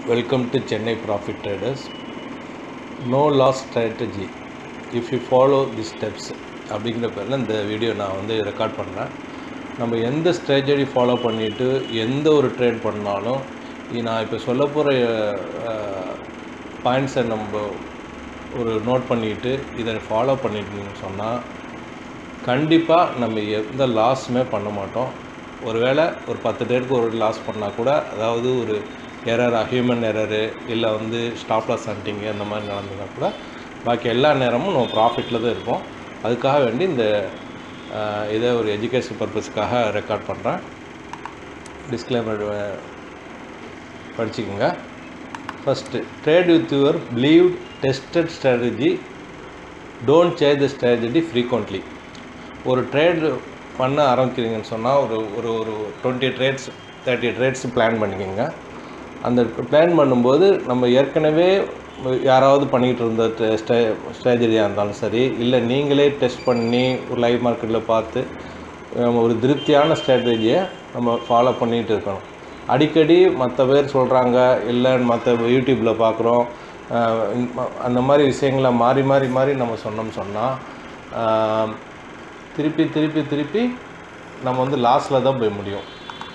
Welcome to Chennai Profit Traders. No loss strategy. If you follow these steps அப்படிங்கிற பேரில் இந்த video நான் வந்து ரெக்கார்ட் பண்ணுறேன் நம்ம எந்த ஸ்ட்ராட்டஜி ஃபாலோ பண்ணிவிட்டு எந்த ஒரு ட்ரேட் பண்ணாலும் இ- நான் இப்போ சொல்ல போகிற பாயிண்ட்ஸை நம்ம ஒரு நோட் பண்ணிட்டு இதை ஃபாலோ பண்ணிட்டீங்கன்னு சொன்னால் கண்டிப்பாக நம்ம எந்த லாஸுமே பண்ண மாட்டோம் ஒருவேளை ஒரு பத்து டேருக்கு ஒரு லாஸ் பண்ணால் கூட அதாவது ஒரு எரர் ஹியூமன் எரரு இல்லை வந்து ஸ்டாப் லாஸ் ஹண்டிங்கு அந்த மாதிரி நடந்ததுன்னா கூட பாக்கி எல்லா நேரமும் நம்ம ப்ராஃபிட்டில் தான் இருப்போம் அதுக்காக வேண்டி இந்த அஹ், இதை ஒரு எஜுகேஷன் பர்பஸ்க்காக ரெக்கார்ட் பண்ணுறேன் டிஸ்க்ளைமர் படிச்சுக்கோங்க first trade with your believed tested strategy don't change the strategy frequently ஒரு ட்ரேடு பண்ண ஆரம்பிக்கிறீங்கன்னு சொன்னால் ஒரு ஒரு ஒரு twenty trades thirty trades plan பண்ணிக்கோங்க அந்த பிளான் பண்ணும்போது நம்ம ஏற்கனவே யாராவது பண்ணிக்கிட்டு இருந்த ஸ்ட்ரே ஸ்ட்ராட்டஜியாக இருந்தாலும் சரி இல்லை நீங்களே டெஸ்ட் பண்ணி ஒரு லைவ் மார்க்கெட்டில் பார்த்து நம்ம ஒரு திருப்தியான ஸ்ட்ராட்டஜியை நம்ம ஃபாலோ பண்ணிகிட்டு இருக்கணும் அடிக்கடி மற்ற பேர் சொல்கிறாங்க இல்லை மற்ற யூடியூப்பில் பார்க்குறோம் அந்த மாதிரி விஷயங்களை மாறி மாறி மாறி நம்ம சொன்னோம்னு சொன்னால் திருப்பி திருப்பி திருப்பி நம்ம வந்து லாஸில் தான் போய் முடியும்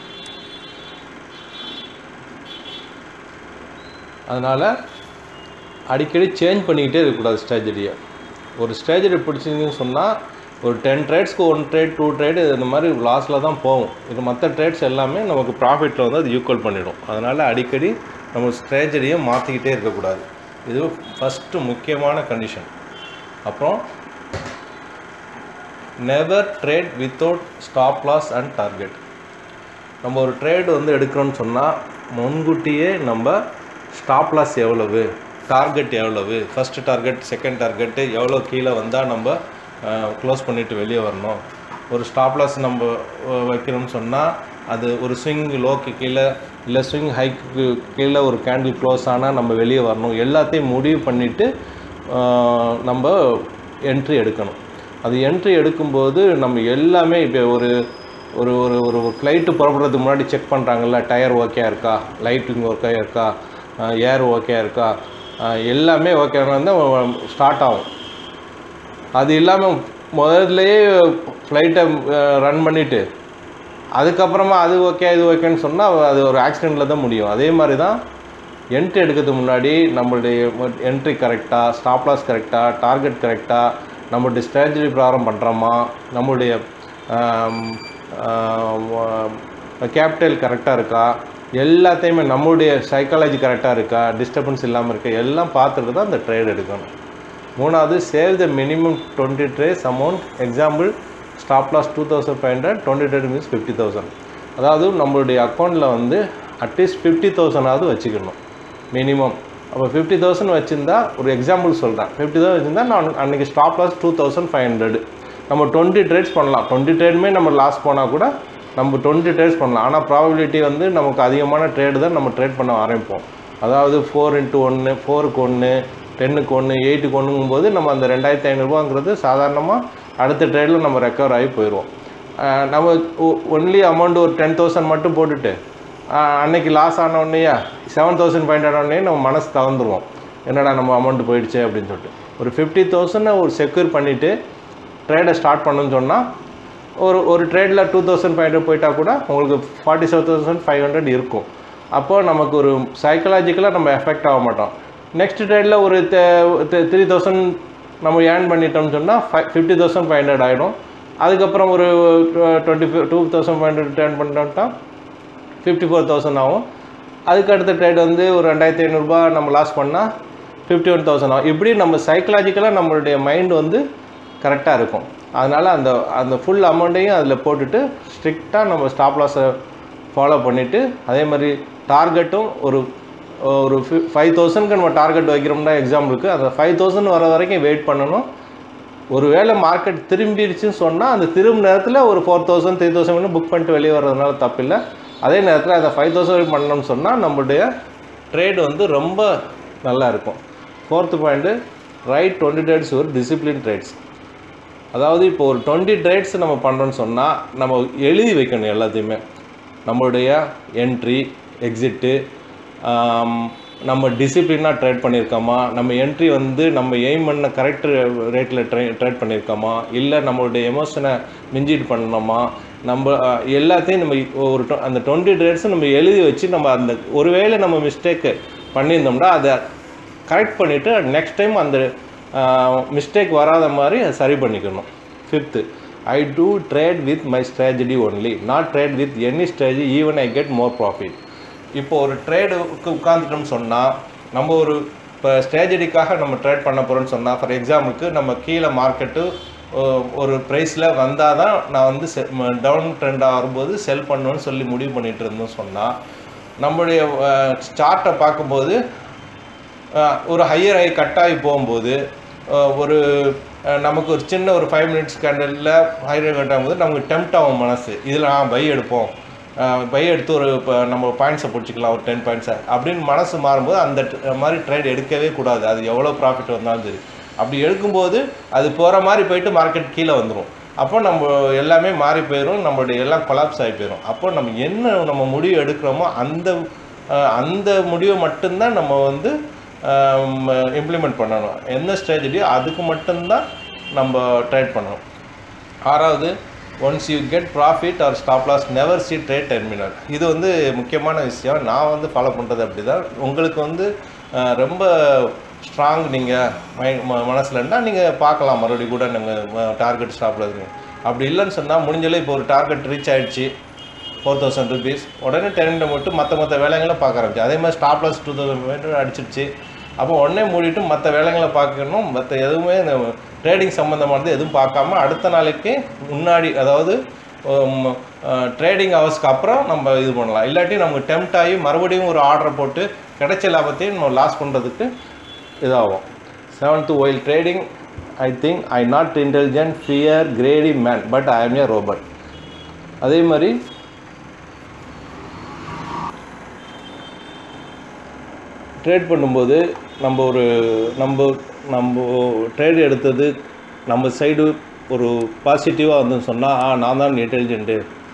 அதனால் அடிக்கடி சேஞ்ச் பண்ணிக்கிட்டே இருக்கக்கூடாது ஸ்ட்ராட்டஜியை ஒரு ஸ்ட்ராட்டஜி பிடிச்சிங்கன்னு சொன்னால் ஒரு டென் ட்ரேட்ஸ்க்கு ஒன் ட்ரேட் டூ ட்ரேட் இந்த மாதிரி லாஸில் தான் போகும் இது மற்ற ட்ரேட்ஸ் எல்லாமே நமக்கு ப்ராஃபிட்டில் வந்து அது ஈக்குவல் பண்ணிடும் அதனால் அடிக்கடி நம்ம ஸ்ட்ராட்டஜியை மாற்றிக்கிட்டே இருக்கக்கூடாது இது ஃபஸ்ட்டு முக்கியமான கண்டிஷன் அப்புறம் never trade without stop loss and target நம்ம ஒரு ட்ரேட் வந்து எடுக்கிறோம்னு சொன்னால் முன்கூட்டியே நம்ம ஸ்டாப் லாஸ் எவ்வளவு டார்கெட் எவ்வளவு ஃபஸ்ட்டு டார்கெட் செகண்ட் டார்கெட்டு எவ்வளோ கீழே வந்தால் நம்ம க்ளோஸ் பண்ணிவிட்டு வெளியே வரணும் ஒரு ஸ்டாப் லாஸ் நம்ம அஹ், வைக்கிறோம்னு சொன்னால் அது ஒரு ஸ்விங் லோக்கு கீழே இல்லை ஸ்விங் ஹைக்கு கீழே ஒரு கேண்டில் க்ளோஸ் ஆனால் நம்ம வெளியே வரணும் எல்லாத்தையும் முடிவு பண்ணிவிட்டு நம்ம என்ட்ரி எடுக்கணும் அது என்ட்ரி எடுக்கும்போது நம்ம எல்லாமே இப்போ ஒரு ஒரு ஒரு ஒரு ஃப்ளைட்டு புறப்படுறதுக்கு முன்னாடி செக் பண்ணுறாங்கல்ல டயர் ஓகே இருக்கா லைட்டிங் ஓகே இருக்கா ஏர் ஓகே இருக்கா அஹ் எல்லாமே ஓகே இருந்தால் ஸ்டார்ட் ஆகும் அது இல்லாமல் முதல்லயே ஃப்ளைட்டை ரன் பண்ணிவிட்டு அதுக்கப்புறமா அது ஓகே இது ஓகேன்னு சொன்னால் அது ஒரு ஆக்சிடெண்ட்டில் தான் முடியும் அதே மாதிரி தான் என்ட்ரி எடுக்கிறதுக்கு முன்னாடி நம்மளுடைய என்ட்ரி கரெக்டாக ஸ்டாப் லாஸ் கரெக்டாக டார்கெட் கரெக்டாக நம்மளுடைய ஸ்ட்ராட்டஜி ப்ராரம் பண்ணுறோமா நம்மளுடைய கேபிட்டல் கரெக்டாக இருக்கா எல்லாத்தையுமே நம்மளுடைய சைக்காலஜி கரெக்டாக இருக்கா டிஸ்டர்பன்ஸ் இல்லாமல் இருக்கா எல்லாம் பார்த்துட்டு தான் அந்த ட்ரேட் எடுக்கணும் மூணாவது save the minimum twenty trades amount example stop loss two thousand five hundred twenty trade means fifty thousand அதாவது நம்மளுடைய அக்கௌண்ட்டில் வந்து அட்லீஸ்ட் ஃபிஃப்டி தௌசண்டாவது வச்சுக்கணும் மினிமம் அப்போ ஃபிஃப்டி தௌசண்ட் வச்சுருந்தா ஒரு எக்ஸாம்பிள் சொல்கிறேன் ஃபிஃப்டி தௌசண்ட் வச்சுருந்தா நான் அன்றைக்கி stop loss two thousand five hundred நம்ம டுவெண்ட்டி ட்ரேட்ஸ் பண்ணலாம் டுவெண்ட்டி ட்ரேடுமே நம்ம லாஸ் போனால் கூட நம்ம டுவெண்ட்டி ட்ரேட்ஸ் பண்ணலாம் ஆனால் ப்ராபபிலிட்டி வந்து நமக்கு அதிகமான ட்ரேடு தான் நம்ம ட்ரேட் பண்ண ஆரம்பிப்போம் அதாவது ஃபோர் இன்ட்டு ஒன்று ஃபோருக்கு ஒன்று டென்னுக்கு ஒன்று எயிட்டுக்கு ஒன்றுங்கும்போது நம்ம அந்த ரெண்டாயிரத்தி ஐநூறுரூவாங்கிறது சாதாரணமாக அடுத்த ட்ரேடில் நம்ம ரெக்கவர் ஆகி போயிடுவோம் அஹ் நம்ம ஒன்லி அமௌண்ட் ஒரு டென் தௌசண்ட் மட்டும் போட்டுட்டு அஹ் அன்னைக்கு லாஸ் ஆன உடனேயா செவன் தௌசண்ட் ஃபைவ் ஹண்ட்ரட் உடனே நம்ம மனசு கலந்துருவோம் என்னடா நம்ம அமௌண்ட் போயிடுச்சே அப்படின்னு சொல்லிட்டு ஒரு ஃபிஃப்டி தௌசண்ட் ஒரு செக்யூர் பண்ணிவிட்டு ட்ரேடை ஸ்டார்ட் பண்ணணும்னு சொன்னால் ஒரு ஒரு ட்ரேடில் டூ தௌசண்ட் ஃபைவ் ஹண்ட்ரட் போயிட்டா கூட உங்களுக்கு forty seven thousand five hundred இருக்கும் அப்போது நமக்கு ஒரு சைக்கலாஜிக்கலாக நம்ம எஃபெக்ட் ஆக மாட்டோம் நெக்ஸ்ட் ட்ரேடில் ஒரு த்ரீ தௌசண்ட் நம்ம ஏர்ன் பண்ணிட்டோம்னு சொன்னால் five fifty thousand five hundred ஆகிடும் அதுக்கப்புறம் ஒரு twenty two thousand five hundred earn பண்ணிட்டோம்னா ஃபிஃப்டி ஃபோர் தௌசண்ட் ஆகும் அதுக்கு அடுத்த ட்ரேட் வந்து ஒரு ரெண்டாயிரத்தி ஐநூறுரூபா நம்ம லாஸ் பண்ணால் ஃபிஃப்டி ஒன் தௌசண்ட் ஆகும் இப்படி நம்ம சைக்கலாஜிக்கலாக நம்மளுடைய மைண்ட் வந்து கரெக்டாக இருக்கும் அதனால் அந்த அந்த ஃபுல் அமௌண்ட்டையும் அதில் போட்டுட்டு ஸ்ட்ரிக்டாக நம்ம ஸ்டாப் லாஸை ஃபாலோ பண்ணிவிட்டு அதே மாதிரி டார்கெட்டும் ஒரு ஒரு ஃபைவ் தௌசண்ட்க்கு நம்ம டார்கெட் வைக்கிறோம்னா எக்ஸாம்பிளுக்கு அந்த ஃபைவ் தௌசண்ட் வர வரைக்கும் வெயிட் பண்ணணும் ஒருவேளை மார்க்கெட் திரும்பிடுச்சுன்னு சொன்னால் அந்த திரும்ப நேரத்தில் ஒரு four thousand three thousand book பண்ணிட்டு வெளியே வர்றதுனால தப்பில்லை அதே நேரத்தில் அந்த ஃபைவ் தௌசண்ட் பண்ணணும்னு சொன்னால் நம்மளுடைய ட்ரேடு வந்து ரொம்ப நல்லா இருக்கும் fourth point right twenty trades ஒரு டிசிப்ளின் ட்ரேட்ஸ் அதாவது இப்போ ஒரு டுவெண்ட்டி ட்ரேட்ஸ் நம்ம பண்ணுறோன்னு சொன்னால் நம்ம எழுதி வைக்கணும் எல்லாத்தையுமே நம்மளுடைய என்ட்ரி எக்ஸிட்டு நம்ம டிசிப்ளினாக ட்ரேட் பண்ணியிருக்கோமா நம்ம என்ட்ரி வந்து நம்ம எய்ம் பண்ண கரெக்ட் ரேட்டில் ட்ரே ட்ரேட் பண்ணியிருக்கோமா இல்லை நம்மளுடைய எமோஷனை மிஞ்சிட்டு பண்ணணுமா நம்ம அஹ், எல்லாத்தையும் நம்ம ஒரு tw- அந்த டுவெண்ட்டி ட்ரேட்ஸும் நம்ம எழுதி வச்சு நம்ம அந்த ஒருவேளை நம்ம மிஸ்டேக்கு பண்ணியிருந்தோம்னா அதை கரெக்ட் பண்ணிவிட்டு நெக்ஸ்ட் டைம் அந்த மிஸ்டேக் வராத மாதிரி அதை சரி பண்ணிக்கணும் fifth I do trade with my strategy only not trade with any strategy even I get more profit இப்போ ஒரு ட்ரேடுக்கு உட்காந்துட்டோம்னு சொன்னால் நம்ம ஒரு இப்போ ஸ்ட்ராட்டஜிக்காக நம்ம ட்ரேட் பண்ண போகிறோம்னு சொன்னால் ஃபார் எக்ஸாம்பிளுக்கு நம்ம கீழே மார்க்கெட்டு ஒரு ப்ரைஸில் வந்தால் தான் நான் வந்து டவுன் ட்ரெண்டாக வரும்போது செல் பண்ணுவேன்னு சொல்லி முடிவு பண்ணிட்டு இருந்தோம் சொன்னால் நம்மளுடைய சார்ட்டை பார்க்கும்போது அஹ், ஒரு ஹையர் ஹை கட்டாகி போகும்போது அஹ், ஒரு அஹ், நமக்கு ஒரு சின்ன ஒரு ஃபைவ் மினிட்ஸ் கேண்டலில் ஹையர் கட் ஆகும்போது நமக்கு டெம்ட் ஆகும் மனசு இதில் பை எடுப்போம் பை எடுத்து ஒரு இப்போ நம்ம பாயிண்ட்ஸை பிடிச்சிக்கலாம் ஒரு டென் பாயிண்ட்ஸை அப்படின்னு மனசு மாறும்போது அந்த ட்- மாதிரி ட்ரேட் எடுக்கவே கூடாது அது எவ்வளோ ப்ராஃபிட் வந்தாலும் சரி அப்படி எடுக்கும்போது அது போகிற மாதிரி போயிட்டு மார்க்கெட் கீழே வந்துடும் அப்போ நம்ம எல்லாமே மாறி போயிடும் நம்மளுடைய எல்லாம் கொலாப்ஸ் ஆகி போயிடும் அப்போ நம்ம என்ன நம்ம முடிவு எடுக்கிறோமோ அந்த அஹ், அந்த முடிவை மட்டும்தான் நம்ம வந்து இம்ப்ளிமெண்ட் பண்ணணும் என்ன ஸ்ட்ராட்டஜியோ அதுக்கு மட்டும்தான் நம்ம ட்ரேட் பண்ணணும் ஆறாவது once you get profit or stop loss never see trade terminal இது வந்து முக்கியமான விஷயம் நான் வந்து ஃபாலோ பண்ணுறது அப்படி தான் உங்களுக்கு வந்து அஹ், ரொம்ப ஸ்ட்ராங் நீங்கள் மை ம- மனசுல இருந்தால் நீங்கள் பார்க்கலாம் மறுபடியும் கூட நீங்கள் டார்கெட் ஸ்டாப்பில் இருக்கீங்க அப்படி இல்லைன்னு சொன்னால் முடிஞ்சளவு இப்போ ஒரு டார்கெட் ரீச் ஆயிடுச்சு ஃபோர் தௌசண்ட் ருபீஸ் உடனே டென்ட்டை மட்டும் மற்ற மற்ற வேலைங்களை பார்க்க ஆரம்பிச்சு அதே மாதிரி stop loss two thousand meter அடிச்சிருச்சு அப்போ உடனே மூடிட்டு மற்ற வேலைங்களை பார்க்கணும் மற்ற எதுவுமே ட்ரேடிங் சம்மந்தமானது எதுவும் பார்க்காம அடுத்த நாளைக்கு முன்னாடி அதாவது ட்ரேடிங் ஹவர்ஸ்க்கு அப்புறம் நம்ம இது பண்ணலாம் இல்லாட்டி நமக்கு டெம்ட் ஆகி மறுபடியும் ஒரு ஆர்டர் போட்டு கிடைச்ச லாபத்தையும் நம்ம லாஸ் பண்ணுறதுக்கு இதாகும் seventh while trading I think I not intelligent fear greedy man but I am a robot அதே மாதிரி ட்ரேட் பண்ணும்போது நம்ம ஒரு நம்ம நம்ம ட்ரேட் எடுத்தது நம்ம சைடு ஒரு பாசிட்டிவாக வந்து சொன்னால் ஆ நான் தான் இன்டெலிஜென்ட்டு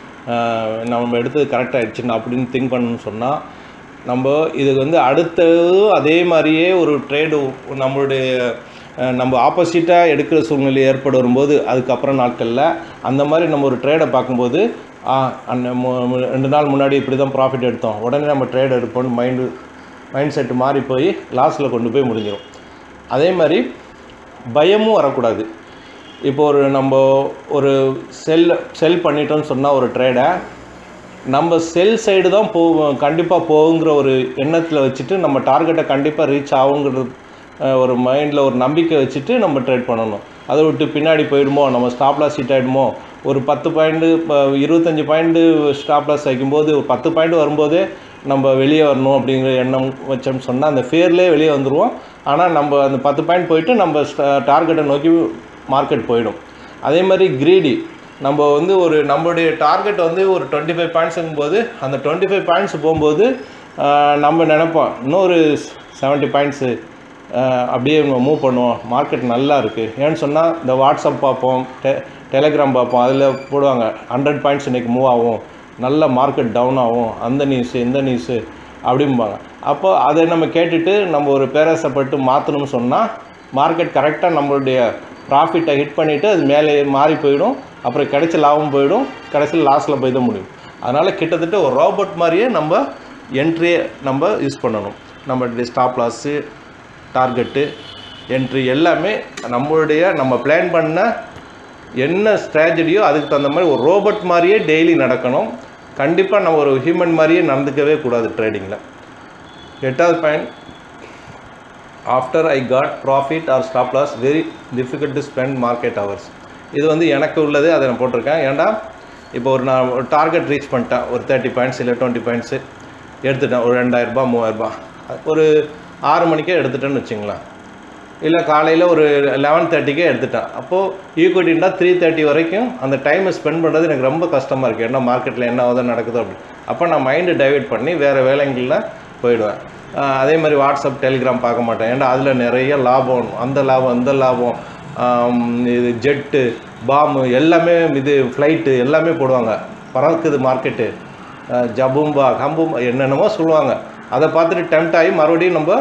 நம்ம எடுத்தது கரெக்ட் ஆகிடுச்சுன்னு அப்படின்னு திங்க் பண்ணணும்னு சொன்னால் நம்ம இதுக்கு வந்து அடுத்ததும் அதே மாதிரியே ஒரு ட்ரேடு நம்மளுடைய அஹ், நம்ம ஆப்போசிட்டாக எடுக்கிற சூழ்நிலை ஏற்பட்டு வரும்போது அதுக்கப்புறம் நாட்களில் அந்த மாதிரி நம்ம ஒரு ட்ரேடை பார்க்கும்போது ஆ அந்த மு- மு- ரெண்டு நாள் முன்னாடி இப்படி தான் ப்ராஃபிட் எடுத்தோம் உடனே நம்ம ட்ரேட் எடுப்போம்னு மைண்டு மைண்ட் செட் மாறி போய் லாஸில் கொண்டு போய் முடிஞ்சிடும் அதே மாதிரி பயமும் வரக்கூடாது இப்போ ஒரு நம்ம ஒரு செல் செல் பண்ணிட்டோம்னு சொன்னால் ஒரு ட்ரேடை நம்ம செல் சைடு தான் போவோம் கண்டிப்பாக போகுங்கிற ஒரு எண்ணத்தில் வச்சுட்டு நம்ம டார்கெட்டை கண்டிப்பாக ரீச் ஆகுங்கிறது அஹ், ஒரு மைண்டில் ஒரு நம்பிக்கை வச்சுட்டு நம்ம ட்ரேட் பண்ணணும் அதை விட்டு பின்னாடி போயிடுமோ நம்ம ஸ்டாப் லாஸ் ஹிட் ஆகிடுமோ ஒரு பத்து பாயிண்ட்டு இப்போ இருபத்தஞ்சி பாயிண்ட்டு ஸ்டாப் லாஸ் வைக்கும்போது ஒரு பத்து பாயிண்ட் வரும்போதே நம்ம வெளியே வரணும் அப்படிங்கிற எண்ணம் வச்சோம்னு சொன்னால் அந்த ஃபேர்லேயே வெளியே வந்துடுவோம் ஆனால் நம்ம அந்த பத்து பாயிண்ட் போயிட்டு நம்ம டார்கெட்டை நோக்கி மார்க்கெட் போயிடும் அதே மாதிரி கிரீடி நம்ம வந்து ஒரு நம்மளுடைய டார்கெட் வந்து ஒரு டுவெண்ட்டி ஃபைவ் பாயிண்ட்ஸுங்கும் போது அந்த டுவெண்ட்டி ஃபைவ் பாயிண்ட்ஸ் போகும்போது ஆஹ், நம்ம நினைப்போம் இன்னொரு செவன்ட்டி பாயிண்ட்ஸு அப்படியே மூவ் பண்ணுவோம் மார்க்கெட் நல்லா இருக்குது ஏன்னு சொன்னால் இந்த வாட்ஸ்அப் பார்ப்போம் டெ டெலகிராம் பார்ப்போம் அதில் போடுவாங்க ஹண்ட்ரட் பாயிண்ட்ஸ் இன்றைக்கி மூவ் ஆகும் நல்ல மார்க்கெட் டவுன் ஆகும் அந்த நியூஸு இந்த நியூஸு அப்படிம்பாங்க அப்போ அதை நம்ம கேட்டுட்டு நம்ம ஒரு பேராசப்பட்டு மாற்றணும்னு சொன்னால் மார்க்கெட் கரெக்டாக நம்மளுடைய ப்ராஃபிட்டை ஹிட் பண்ணிவிட்டு அது மேலே மாறி போயிடும் அப்புறம் கிடைச்ச லாபம் போயிடும் கடைசியில் லாஸில் போய் தான் முடியும் அதனால் கிட்டத்தட்ட ஒரு ரோபோட் மாதிரியே நம்ம என்ட்ரியை நம்ம யூஸ் பண்ணணும் நம்மளுடைய ஸ்டாப் லாஸு டார்கெட்டு என்ட்ரி எல்லாமே நம்மளுடைய நம்ம பிளான் பண்ண என்ன ஸ்ட்ராட்டஜியோ அதுக்கு தகுந்த மாதிரி ஒரு ரோபோட் மாதிரியே டெய்லி நடக்கணும் கண்டிப்பாக நம்ம ஒரு ஹியூமன் மாதிரியே நடந்துக்கவே கூடாது ட்ரேடிங்கில் எட்டாவது point after I got profit or stop loss very difficult to spend market hours இது வந்து எனக்கு உள்ளது அதை நான் போட்டிருக்கேன் ஏன்டா இப்போ ஒரு நான் ஒரு டார்கெட் ரீச் பண்ணிட்டேன் ஒரு தேர்ட்டி பாயிண்ட்ஸ் இல்லை டுவெண்ட்டி பாயிண்ட்ஸு எடுத்துட்டேன் ஒரு ரெண்டாயிரரூபா மூவாயிரரூபா ஒரு ஆறு மணிக்கே எடுத்துட்டேன்னு வச்சுங்களேன் இல்லை காலையில் ஒரு லெவன் தேர்ட்டிக்கே எடுத்துட்டேன் அப்போது ஈக்குவிட்டின்னா த்ரீ தேர்ட்டி வரைக்கும் அந்த டைமை ஸ்பெண்ட் பண்ணுறது எனக்கு ரொம்ப கஷ்டமாக இருக்குது ஏன்னா மார்க்கெட்டில் என்ன ஆகுதோ நடக்குதோ அப்படி அப்போ நான் மைண்டு டைவர்ட் பண்ணி வேறு வேலைங்களில் போயிடுவேன் ஆஹ் அதே மாதிரி வாட்ஸ்அப் டெலிகிராம் பார்க்க மாட்டேன் ஏன்னா அதில் நிறைய லாபம் அந்த லாபம் இந்த லாபம் ஆம், இது ஜெட்டு பாம்பு எல்லாமே இது ஃப்ளைட்டு எல்லாமே போடுவாங்க பறக்குது மார்க்கெட்டு ஜபும்பா கம்பும்பா என்னென்னமோ சொல்லுவாங்க அதை பார்த்துட்டு டெம்ட் ஆகி மறுபடியும் நம்ம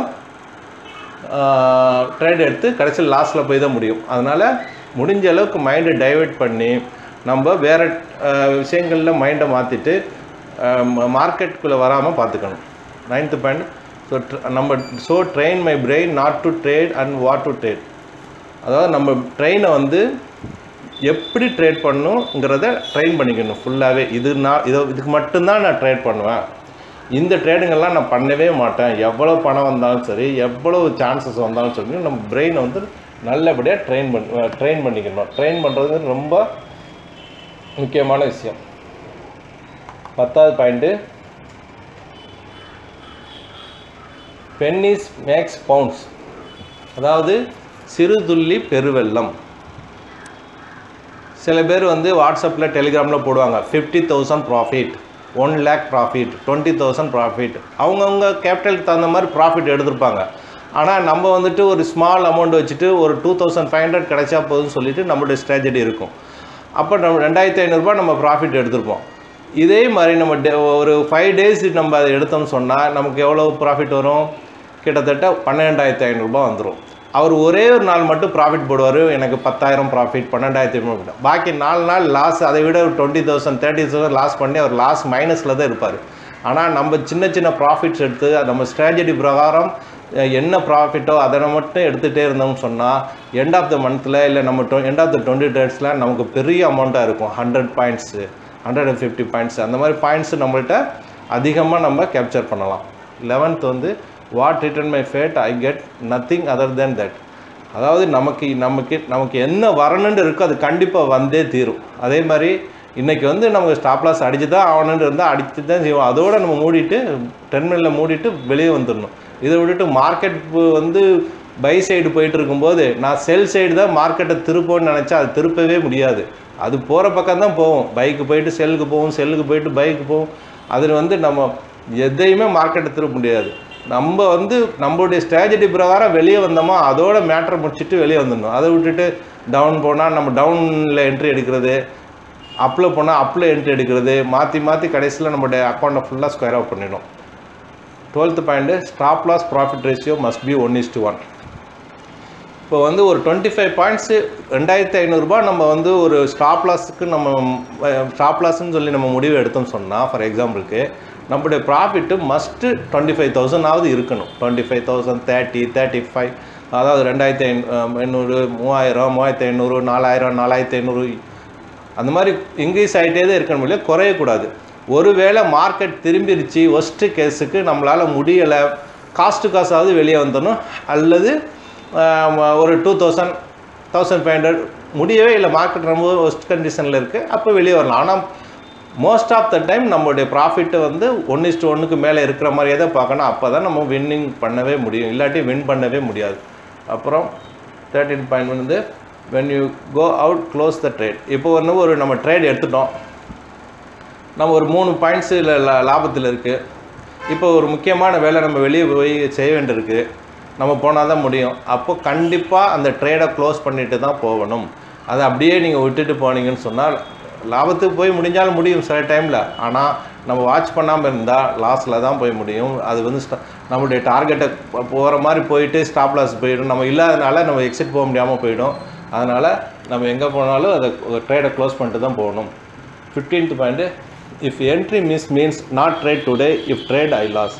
ட்ரேட் எடுத்து கடைசியில் லாஸில் போய் தான் முடியும் அதனால் முடிஞ்ச அளவுக்கு மைண்டை டைவெர்ட் பண்ணி நம்ம வேறு விஷயங்களில் மைண்டை மாற்றிட்டு மார்க்கெட்டுக்குள்ளே வராமல் பார்த்துக்கணும் நைன்த்து பாயிண்ட் ஸோ நம்ம so train my brain not to trade and what to trade அதாவது நம்ம ட்ரெயினை வந்து எப்படி ட்ரேட் பண்ணுங்கிறத ட்ரெயின் பண்ணிக்கணும் ஃபுல்லாகவே இது நான் இதை இதுக்கு மட்டும்தான் நான் ட்ரேட் பண்ணுவேன் இந்த ட்ரேடுங்கெல்லாம் நான் பண்ணவே மாட்டேன் எவ்வளோ பணம் வந்தாலும் சரி எவ்வளோ சான்சஸ் வந்தாலும் சரி நம்ம பிரெயினை வந்து நல்லபடியாக ட்ரெயின் பண்ணி ட்ரெயின் பண்ணிக்கணும் ட்ரெயின் பண்ணுறது ரொம்ப முக்கியமான விஷயம் பத்தாவது பாயிண்ட்டு பென்னிஸ் மேக்ஸ் பவுண்ட்ஸ் அதாவது சிறு துள்ளி பெருவெள்ளம் சில பேர் வந்து வாட்ஸ்அப்பில் டெலிகிராமில் போடுவாங்க fifty thousand profit one lakh profit twenty thousand profit அவங்கவுங்க கேபிட்டலுக்கு தகுந்த மாதிரி ப்ராஃபிட் எடுத்திருப்பாங்க ஆனால் நம்ம வந்துட்டு ஒரு ஸ்மால் அமௌண்ட் வச்சுட்டு ஒரு டூ தௌசண்ட் ஃபைவ் ஹண்ட்ரட் கிடைச்சா போதும்னு சொல்லிட்டு நம்மளுடைய ஸ்ட்ராட்டஜி இருக்கும் அப்போ நம்ம ரெண்டாயிரத்தி ஐநூறுரூபா நம்ம ப்ராஃபிட் எடுத்திருப்போம் இதே மாதிரி நம்ம டே- ஒரு ஃபைவ் டேஸ் நம்ம அதை எடுத்தோம்னு சொன்னால் நமக்கு எவ்வளோ ப்ராஃபிட் வரும் கிட்டத்தட்ட பன்னெண்டாயிரத்தி ஐநூறுரூபா வந்துடும் அவர் ஒரே ஒரு நாள் மட்டும் ப்ராஃபிட் போடுவார் எனக்கு பத்தாயிரம் ப்ராஃபிட் பன்னெண்டாயிரத்தி ஐநூறு பாக்கி நாலு நாள் லாஸ் அதை விட ஒரு twenty thousand thirty thousand loss பண்ணி அவர் லாஸ் மைனஸில் தான் இருப்பார் ஆனால் நம்ம சின்ன சின்ன ப்ராஃபிட்ஸ் எடுத்து நம்ம ஸ்ட்ராட்டஜி பிரகாரம் அஹ், என்ன ப்ராஃபிட்டோ அதை மட்டும் எடுத்துகிட்டே இருந்தோம்னு சொன்னால் எண்ட் ஆஃப் த மந்த்தில் இல்லை நம்ம எண்ட் ஆஃப் த டுவெண்ட்டி டேட்ஸில் நமக்கு பெரிய அமௌண்ட்டாக இருக்கும் hundred points hundred and fifty points அந்த மாதிரி பாயிண்ட்ஸ் நம்மள்ட்ட அதிகமாக நம்ம கேப்சர் பண்ணலாம் லெவன்த் வந்து what return my fate I get nothing other than that அதாவது நமக்கு நமக்கு நமக்கு என்ன வரணுன்னு இருக்கோ அது கண்டிப்பாக வந்தே தீரும் அதே மாதிரி இன்றைக்கி வந்து நமக்கு ஸ்டாப் லாஸ் அடிச்சு தான் ஆகணுன்னு இருந்தால் அடிச்சு தான் செய்வோம் அதோடு நம்ம மூடிட்டு டெர்மினலில் மூடிட்டு வெளியே வந்துடணும் இதை விட்டுட்டு மார்க்கெட் வந்து பை சைடு போயிட்டு இருக்கும்போது நான் செல் சைடு தான் மார்க்கெட்டை திருப்போன்னு நினச்சா அது திருப்பவே முடியாது அது போகிற பக்கம் தான் போகும் பைக்கு போயிட்டு செல்லுக்கு போகும் செல்லுக்கு போயிட்டு பைக்கு போகும் அதில் வந்து நம்ம எதையுமே மார்க்கெட்டை திருப்ப முடியாது நம்ம வந்து நம்மளுடைய ஸ்ட்ராட்டஜி பிரகாரம் வெளியே வந்தோமா அதோட மேட்ரை முடிச்சுட்டு வெளியே வந்துடணும் அதை விட்டுட்டு டவுன் போனால் நம்ம டவுனில் என்ட்ரி எடுக்கிறது அப்பில் போனால் அப்பில் என்ட்ரி எடுக்கிறது மாற்றி மாற்றி கடைசியில் நம்மளுடைய அக்கௌண்ட்டை ஃபுல்லாக ஸ்கொயர் அவுட் பண்ணிடும் twelfth point stop loss profit ratio must be one is to one இப்போ வந்து ஒரு டுவெண்ட்டி ஃபைவ் பாயிண்ட்ஸு ரெண்டாயிரத்தி ஐநூறுரூபா நம்ம வந்து ஒரு ஸ்டாப் லாஸுக்கு நம்ம ஸ்டாப் லாஸ்ன்னு சொல்லி நம்ம முடிவு எடுத்தோம்னு சொன்னால் ஃபார் எக்ஸாம்பிளுக்கு நம்மளுடைய ப்ராஃபிட்டு மஸ்ட்டு டுவெண்ட்டி ஃபைவ் தௌசண்டாவது இருக்கணும் twenty five thousand thirty thirty five அதாவது ரெண்டாயிரத்தி ஐநூ எண்ணூறு மூவாயிரம் மூவாயிரத்தி ஐநூறு நாலாயிரம் நாலாயிரத்தி ஐநூறு அந்த மாதிரி இன்க்ரீஸ் ஆகிட்டே தான் இருக்கணும் இல்லையா குறையக்கூடாது ஒருவேளை மார்க்கெட் திரும்பிருச்சு ஒஸ்ட்டு கேஸுக்கு நம்மளால் முடியலை காஸ்ட்டு காசாவது வெளியே வந்துடணும் அல்லது ஆம், ஒரு two thousand thousand five hundred முடியவே இல்லை மார்க்கெட் ரொம்ப ஒஸ்ட் கண்டிஷனில் இருக்குது அப்போ வெளியே வரலாம் ஆனால் மோஸ்ட் ஆஃப் த டைம் நம்மளுடைய ப்ராஃபிட்டை வந்து ஒன் இஸ்டு ஒன்றுக்கு மேலே இருக்கிற மாதிரியே தான் பார்க்கணும் அப்போ தான் நம்ம வின்னிங் பண்ணவே முடியும் இல்லாட்டி வின் பண்ணவே முடியாது அப்புறம் தேர்ட்டின் பாயிண்ட் வந்து when you go out close the trade இப்போ வந்து ஒரு நம்ம ட்ரேட் எடுத்துட்டோம் நம்ம ஒரு மூணு பாயிண்ட்ஸு லாபத்தில் இருக்குது இப்போ ஒரு முக்கியமான வேலை நம்ம வெளியே போய் செய்ய வேண்டியிருக்கு நம்ம போனால் தான் முடியும் அப்போ கண்டிப்பாக அந்த ட்ரேடை க்ளோஸ் பண்ணிட்டு தான் போகணும் அதை அப்படியே நீங்கள் விட்டுட்டு போனீங்கன்னு சொன்னால் லாபத்துக்கு போய் முடிஞ்சாலும் முடியும் சில டைமில் ஆனால் நம்ம வாட்ச் பண்ணாமல் இருந்தால் லாஸில் தான் போய் முடியும் அது வந்து sta- நம்மளுடைய டார்கெட்டை போகிற மாதிரி போயிட்டு ஸ்டாப் லாஸ் போயிடும் நம்ம இல்லாதனால நம்ம எக்ஸிட் போக முடியாமல் போயிடும் அதனால் நம்ம எங்கே போனாலும் அதை ட்ரேடை க்ளோஸ் பண்ணிட்டு தான் போகணும் fifteenth point if entry miss means not trade today if trade I loss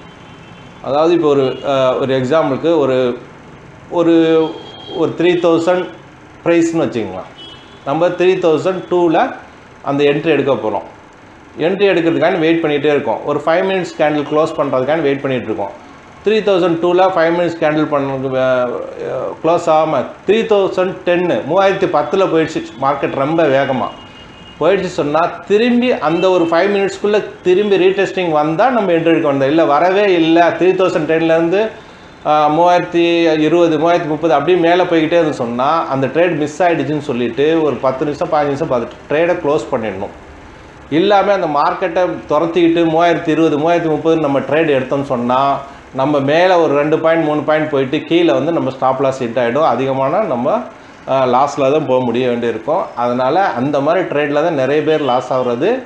அதாவது இப்போ ஒரு அஹ், ஒரு எக்ஸாம்பிளுக்கு ஒரு ஒரு ஒரு த்ரீ தௌசண்ட் ப்ரைஸ்னு வச்சுக்கலாம் நம்ம த்ரீ தௌசண்ட் டூவில் அந்த என்ட்ரி எடுக்க போகிறோம் என்ட்ரி எடுக்கிறதுக்காண்டி வெயிட் பண்ணிகிட்டே இருக்கோம் ஒரு ஃபைவ் மினிட்ஸ் கேண்டில் க்ளோஸ் பண்ணுறதுக்காண்டி வெயிட் பண்ணிகிட்டு இருக்கோம் த்ரீ தௌசண்ட் டூவில் ஃபைவ் மினிட்ஸ் கேண்டில் பண்ண க்ளோஸ் ஆகாமல் த்ரீ தௌசண்ட் டென்னு மூவாயிரத்தி பத்தில் போயிடுச்சு மார்க்கெட் ரொம்ப வேகமாக போயிடுச்சு சொன்னால் திரும்பி அந்த ஒரு ஃபைவ் மினிட்ஸ்க்குள்ளே திரும்பி ரீடெஸ்டிங் வந்தால் நம்ம என்ட்ரி எடுக்க வந்தோம் இல்லை வரவே இல்லை த்ரீ தௌசண்ட் டென்லேருந்து மூவாயிரத்தி இருபது மூவாயிரத்தி முப்பது அப்படியே மேலே போய்கிட்டே இருந்து சொன்னால் அந்த ட்ரேட் மிஸ் ஆகிடுச்சுன்னு சொல்லிட்டு ஒரு பத்து நிமிஷம் பதினஞ்சு நிமிஷம் பார்த்துட்டு ட்ரேடை க்ளோஸ் பண்ணிடணும் இல்லாமல் அந்த மார்க்கெட்டை துரத்திக்கிட்டு மூவாயிரத்தி இருபது மூவாயிரத்தி முப்பது நம்ம ட்ரேட் எடுத்தோம்னு சொன்னால் நம்ம மேலே ஒரு ரெண்டு பாயிண்ட் மூணு பாயிண்ட் போயிட்டு கீழே வந்து நம்ம ஸ்டாப் லாஸ் ஹிட் ஆகிடும் அதிகமான நம்ம லாஸில் தான் போக முடிய வேண்டியிருக்கும் அதனால் அந்த மாதிரி ட்ரேடில் தான் நிறைய பேர் லாஸ் ஆகுறது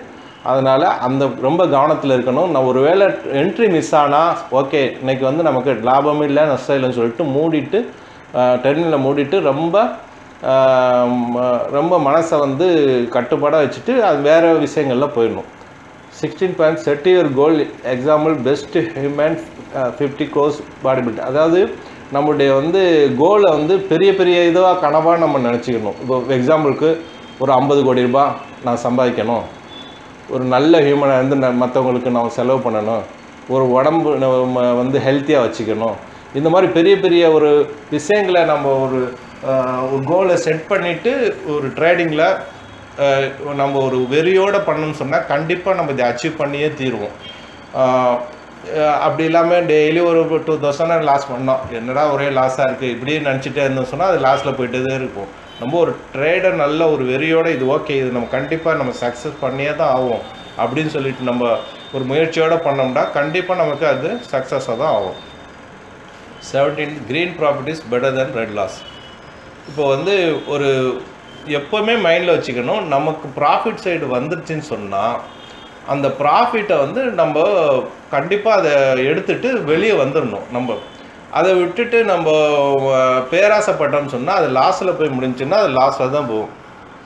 அதனால் அந்த ரொம்ப கவனத்தில் இருக்கணும் நான் ஒரு வேளை என்ட்ரி மிஸ் ஆனால் ஓகே இன்னைக்கு வந்து நமக்கு லாபம் இல்லை நஷ்டம் இல்லைன்னு சொல்லிட்டு மூடிட்டு டெர்மினலை மூடிட்டு ரொம்ப ஆஹ், ம- ரொம்ப மனசை வந்து கட்டுப்பாடாக வச்சுட்டு அது வேறு விஷயங்களில் போயிடணும் sixteen point set your goal example best human fifty crores body build அதாவது நம்மளுடைய வந்து கோலை வந்து பெரிய பெரிய இதுவாக கனவாக நம்ம நினச்சிக்கணும் இப்போ எக்ஸாம்பிளுக்கு ஒரு ஐம்பது கோடி ரூபாய் நான் சம்பாதிக்கணும் ஒரு நல்ல ஹியூமனை வந்து நான் மற்றவங்களுக்கு நான் செலவு பண்ணணும் ஒரு உடம்பு நம்ம வந்து ஹெல்த்தியாக வச்சுக்கணும் இந்த மாதிரி பெரிய பெரிய ஒரு விஷயங்களை நம்ம ஒரு ஆஹ், ஒரு கோலை செட் பண்ணிவிட்டு ஒரு ட்ரேடிங்கில் நம்ம ஒரு வெறியோடு பண்ணணும்னு சொன்னால் கண்டிப்பாக நம்ம இதை அச்சீவ் பண்ணியே தீருவோம் ஆஹ், அஹ், அப்படி இல்லாமல் டெய்லி ஒரு டூ தௌசண்ட் லாஸ் பண்ணோம் என்னடா ஒரே லாஸாக இருக்குது இப்படியே நினச்சிட்டே இருந்தோம் சொன்னால் அது லாஸில் போயிட்டே தான் இருக்கும் நம்ம ஒரு ட்ரேடர் நல்ல ஒரு வெறியோட இது ஓகே இது நம்ம கண்டிப்பாக நம்ம சக்ஸஸ் பண்ணியே தான் ஆகும் அப்படின்னு சொல்லிட்டு நம்ம ஒரு முயற்சியோடு பண்ணோம்னா கண்டிப்பாக நமக்கு அது சக்ஸஸாக தான் ஆகும் seventeen green properties better then red loss இப்போ வந்து ஒரு எப்போவுமே மைண்டில் வச்சுக்கணும் நமக்கு ப்ராஃபிட் சைடு வந்துருச்சுன்னு சொன்னால் அந்த ப்ராஃபிட்டை வந்து நம்ம கண்டிப்பாக அதை எடுத்துட்டு வெளியே வந்துடணும் நம்ம அதை விட்டுட்டு நம்ம அஹ், பேராசைப்பட்டோம்னு சொன்னால் அது லாஸில் போய் முடிஞ்சுன்னா அது லாஸில் தான் போகும்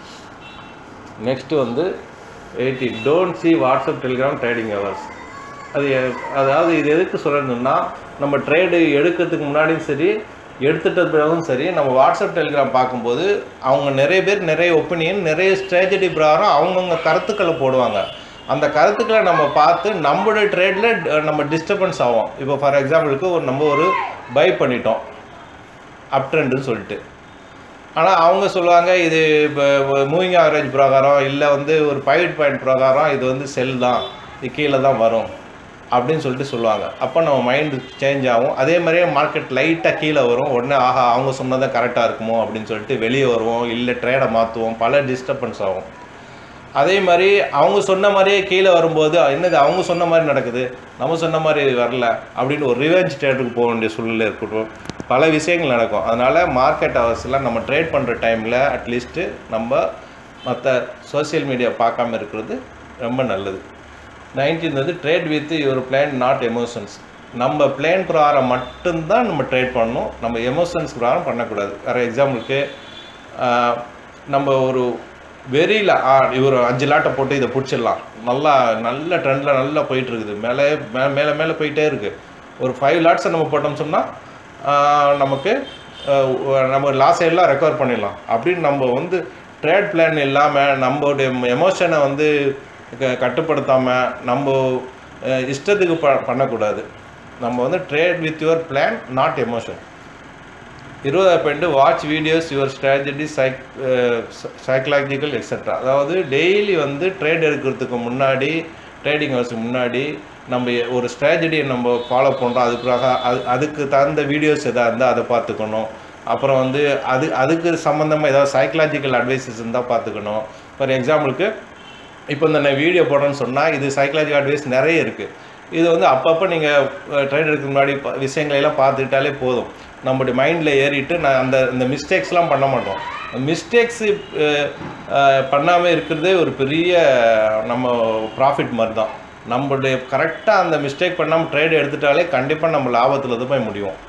நெக்ஸ்ட்டு வந்து eighty don't see WhatsApp Telegram trading hours அது எ- அதாவது இது எதுக்கு சொல்லணும்னா நம்ம ட்ரேடு எடுக்கிறதுக்கு முன்னாடியும் சரி எடுத்துட்ட பிறகும் சரி நம்ம வாட்ஸ்அப் டெலிகிராம் பார்க்கும்போது அவங்க நிறைய பேர் நிறைய ஒப்பீனியன் நிறைய ஸ்ட்ராட்டஜி பிரகாரம் அவங்கவுங்க கருத்துக்களை போடுவாங்க அந்த கருத்துக்களை நம்ம பார்த்து நம்மளுடைய ட்ரேடில் நம்ம டிஸ்டர்பன்ஸ் ஆகும் இப்போ ஃபார் எக்ஸாம்பிளுக்கு ஒரு நம்ம ஒரு பை பண்ணிட்டோம் அப் ட்ரெண்டுன்னு சொல்லிட்டு ஆனால் அவங்க சொல்லுவாங்க இது இப்போ மூவிங் ஆவரேஜ் பிரகாரம் இல்லை வந்து ஒரு பைவட் பாயிண்ட் பிரகாரம் இது வந்து செல் தான் இது கீழே தான் வரும் அப்படின்னு சொல்லிட்டு சொல்லுவாங்க அப்போ நம்ம மைண்டு சேஞ்ச் ஆகும் அதே மாதிரியே மார்க்கெட் லைட்டாக கீழே வரும் உடனே ஆஹா அவங்க சொன்னதான் கரெக்டாக இருக்குமோ அப்படின்னு சொல்லிட்டு வெளியே வருவோம் இல்லை ட்ரேடை மாற்றுவோம் பல டிஸ்டர்பன்ஸ் ஆகும் அதே மாதிரி அவங்க சொன்ன மாதிரியே கீழே வரும்போது என்னது அவங்க சொன்ன மாதிரி நடக்குது நம்ம சொன்ன மாதிரி வரல அப்படின்னு ஒரு ரிவெஞ்ச் ட்ரேடுக்கு போக வேண்டிய சூழ்நிலை இருக்கட்டும் பல விஷயங்கள் நடக்கும் அதனால் மார்க்கெட் ஹவர்ஸ்லாம் நம்ம ட்ரேட் பண்ணுற டைமில் அட்லீஸ்ட்டு நம்ம மற்ற சோஷியல் மீடியா பார்க்காம இருக்கிறது ரொம்ப நல்லது நைன்டீன் வந்து trade with your plan not emotions நம்ம பிளான் பிரகாரம் மட்டும்தான் நம்ம ட்ரேட் பண்ணணும் நம்ம எமோஷன்ஸ் பிரகாரம் பண்ணக்கூடாது வேறு எக்ஸாம்பிளுக்கு நம்ம ஒரு வெறியில் ஆ இவர் அஞ்சு லாட்டை போட்டு இதை பிடிச்சிடலாம் நல்லா நல்ல ட்ரெண்டில் நல்லா போயிட்டு இருக்குது மேலே மே மேலே மேலே போயிட்டே இருக்குது ஒரு ஃபைவ் லாட்ஸை நம்ம போட்டோம் சொன்னால் நமக்கு ஆஹ் உ- நம்ம லாஸ் எல்லாம் ரெக்கவர் பண்ணிடலாம் அப்படின்னு நம்ம வந்து ட்ரேட் பிளான் இல்லாமல் நம்மளுடைய எமோஷனை வந்து க- கட்டுப்படுத்தாமல் நம்ம அஹ், இஷ்டத்துக்கு ப பண்ணக்கூடாது நம்ம வந்து trade with your plan not emotion இருபதாவது point watch videos your strategy psych psychological etcetera அதாவது டெய்லி வந்து ட்ரேட் எடுக்கிறதுக்கு முன்னாடி ட்ரேடிங் ஹவர்ஸுக்கு முன்னாடி நம்ம எ- ஒரு ஸ்ட்ராட்டஜியை நம்ம ஃபாலோ பண்ணுறோம் அதுக்காக அது அதுக்கு தகுந்த வீடியோஸ் எதாவது இருந்தால் அதை பார்த்துக்கணும் அப்புறம் வந்து அது அதுக்கு சம்மந்தமாக ஏதாவது சைக்கலாஜிக்கல் அட்வைசஸ் இருந்தால் பார்த்துக்கணும் ஃபார் எக்ஸாம்பிளுக்கு இப்போ இந்த நான் வீடியோ போடுறேன்னு சொன்னால் இது சைக்கலாஜிக்கல் அட்வைஸ் நிறைய இருக்குது இது வந்து அப்பப்போ நீங்கள் ட்ரேட் எடுக்க முன்னாடி ப- விஷயங்களை எல்லாம் பார்த்துக்கிட்டாலே போதும் நம்மளுடைய மைண்டில் ஏறிட்டு நான் அந்த இந்த மிஸ்டேக்ஸ்லாம் பண்ண மாட்டோம் மிஸ்டேக்ஸு பண்ணாமல் இருக்கிறதே ஒரு பெரிய நம்ம ப்ராஃபிட் மாதிரி தான் நம்மளுடைய கரெக்டாக அந்த மிஸ்டேக் பண்ணாமல் ட்ரேட் எடுத்துட்டாலே கண்டிப்பாக நம்ம லாபத்தில் தான் போய் முடியும்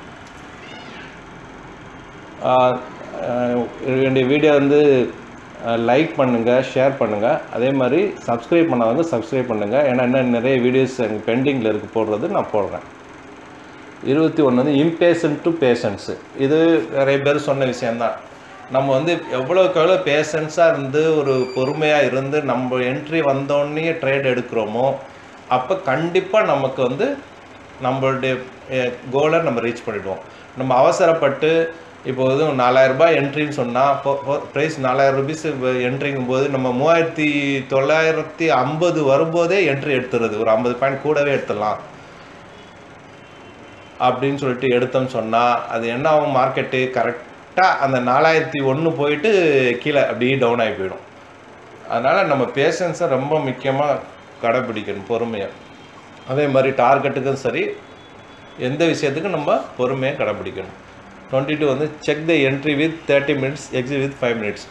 ஆஹ் ஆஹ் என்னுடைய வீடியோ வந்து லைக் பண்ணுங்கள் ஷேர் பண்ணுங்கள் அதே மாதிரி சப்ஸ்கிரைப் பண்ணாதவங்க சப்ஸ்கிரைப் பண்ணுங்கள் ஏன்னா இன்னும் நிறைய வீடியோஸ் எங்கள் பெண்டிங்கில் இருக்கு போடுறது நான் போடுறேன் இருபத்தி ஒன்று வந்து impatient டு பேஷன்ஸு இது நிறைய பேர் சொன்ன விஷயந்தான் நம்ம வந்து எவ்வளோக்கு எவ்வளோ பேஷன்ஸாக இருந்து ஒரு பொறுமையாக இருந்து நம்ம என்ட்ரி வந்தோடனே ட்ரேட் எடுக்கிறோமோ அப்போ கண்டிப்பாக நமக்கு வந்து நம்மளுடைய கோலை நம்ம ரீச் பண்ணிடுவோம் நம்ம அவசரப்பட்டு இப்போ வந்து நாலாயிரம் ரூபாய் என்ட்ரின்னு சொன்னால் ப்ரைஸ் நாலாயிரம் ருபீஸ் என்ட்ரிங்கும் போது நம்ம மூவாயிரத்தி தொள்ளாயிரத்தி ஐம்பது வரும்போதே என்ட்ரி எடுத்துறது ஒரு ஐம்பது பாயிண்ட் கூடவே எடுத்துடலாம் அப்படின்னு சொல்லிட்டு எடுத்தோம்னு சொன்னால் அது என்ன ஆகும் மார்க்கெட்டு கரெக்டாக அந்த நாலாயிரத்தி ஒன்று போயிட்டு கீழே அப்படியே டவுன் ஆகி போயிடும் அதனால் நம்ம பேஷன்ஸை ரொம்ப முக்கியமாக கடைப்பிடிக்கணும் பொறுமையாக அதே மாதிரி டார்கெட்டுக்கும் சரி எந்த விஷயத்துக்கும் நம்ம பொறுமையாக கடைப்பிடிக்கணும் டுவெண்ட்டி டூ வந்து check the entry with thirty minutes exit with five minutes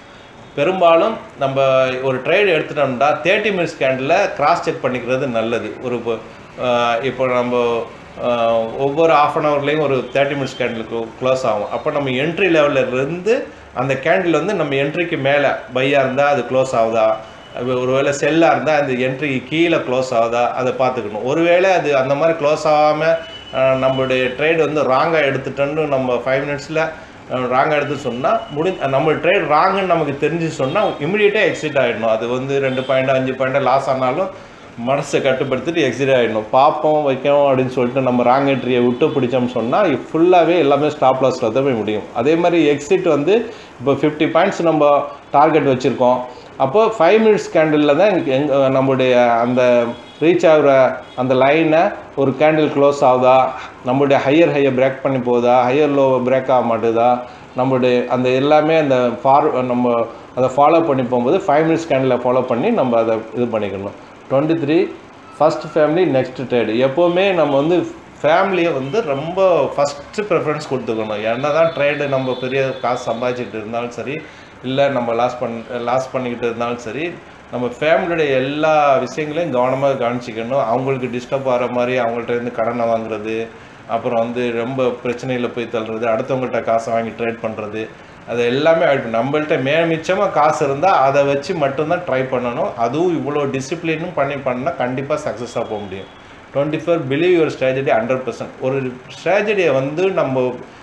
பெரும்பாலும் நம்ம ஒரு ட்ரேட் எடுத்துட்டோம்னா thirty minutes candle cross check பண்ணிக்கிறது நல்லது ஒரு இப்போ ஆஹ் இப்போ நம்ம ஆஹ் ஒவ்வொரு ஆஃப் அன் ஹவர்லேயும் ஒரு தேர்ட்டி மினிட்ஸ் கேண்டில் க்ளோஸ் ஆகும் அப்போ நம்ம என்ட்ரி லெவலில் இருந்து அந்த கேண்டில் வந்து நம்ம என்ட்ரிக்கு மேலே பையாக இருந்தால் அது க்ளோஸ் ஆகுதா அது ஒருவேளை செல்லாக இருந்தால் அந்த என்ட்ரி கீழே க்ளோஸ் ஆகுதா அதை பார்த்துக்கணும் ஒருவேளை அது அந்த மாதிரி க்ளோஸ் ஆகாமல் நம்மளுடைய ட்ரேட் வந்து ராங்காக எடுத்துட்டோன்னு நம்ம ஃபைவ் மினிட்ஸில் ராங்காக எடுத்து சொன்னால் முடி நம்ம ட்ரேட் ராங்குன்னு நமக்கு தெரிஞ்சு சொன்னால் இமிடியேட்டாக எக்ஸிட் ஆகிடணும் அது வந்து ரெண்டு பாயிண்ட் அஞ்சு பாயிண்ட் லாஸ் ஆனாலும் மனசை கட்டுப்படுத்திட்டு எக்ஸிட் ஆகிடணும் பார்ப்போம் வைக்கணும் அப்படின்னு சொல்லிட்டு நம்ம ராங் என்ட்ரியை விட்டு பிடிச்சோம்னு சொன்னால் ஃபுல்லாகவே எல்லாமே ஸ்டாப் லாஸில் தான் போய் முடியும் அதே மாதிரி எக்ஸிட் வந்து இப்போ ஃபிஃப்டி பாயிண்ட்ஸ் நம்ம டார்கெட் வச்சுருக்கோம் அப்போ ஃபைவ் மினிட்ஸ் கேண்டிலில் தான் எங்க எங்க- நம்முடைய அந்த ரீச் ஆகுற அந்த லைனை ஒரு கேண்டில் க்ளோஸ் ஆகுதா நம்மளுடைய ஹையர் ஹையை பிரேக் பண்ணி போகுதா ஹையர் லோ பிரேக் ஆக மாட்டுதா நம்மளுடைய அந்த எல்லாமே அந்த ஃபார் நம்ம அதை ஃபாலோ பண்ணி போகும்போது ஃபைவ் மினிட்ஸ் கேண்டில் ஃபாலோ பண்ணி நம்ம அதை இது பண்ணிக்கணும் twenty three first family next trade எப்போவுமே நம்ம வந்து ஃபேமிலியை வந்து ரொம்ப ஃபஸ்ட்டு ப்ரிஃபரன்ஸ் கொடுத்துக்கணும் என்ன தான் ட்ரேடு நம்ம பெரிய காசு சம்பாதிச்சிட்டு இருந்தாலும் சரி இல்லை நம்ம லாஸ் பண் லாஸ் பண்ணிக்கிட்டு இருந்தாலும் சரி நம்ம ஃபேமிலியோடைய எல்லா விஷயங்களையும் கவனமாக கவனிச்சிக்கணும் அவங்களுக்கு டிஸ்டர்ப் ஆகிற மாதிரி அவங்கள்ட்ட இருந்து கடனை வாங்குறது அப்புறம் வந்து ரொம்ப பிரச்சனையில் போய் தள்ளுறது அடுத்தவங்கள்ட்ட காசை வாங்கி ட்ரேட் பண்ணுறது அது எல்லாமே avoid பண்ணணும். நம்மள்ட்ட மே மிச்சமாக காசு இருந்தால் அதை வச்சு மட்டும்தான் ட்ரை பண்ணணும் அதுவும் இவ்வளோ டிசிப்ளினும் பண்ணி பண்ணால் கண்டிப்பாக சக்ஸஸாக போக முடியும் twenty four believe your strategy hundred percent ஒரு ஸ்ட்ராட்டஜியை வந்து நம்ம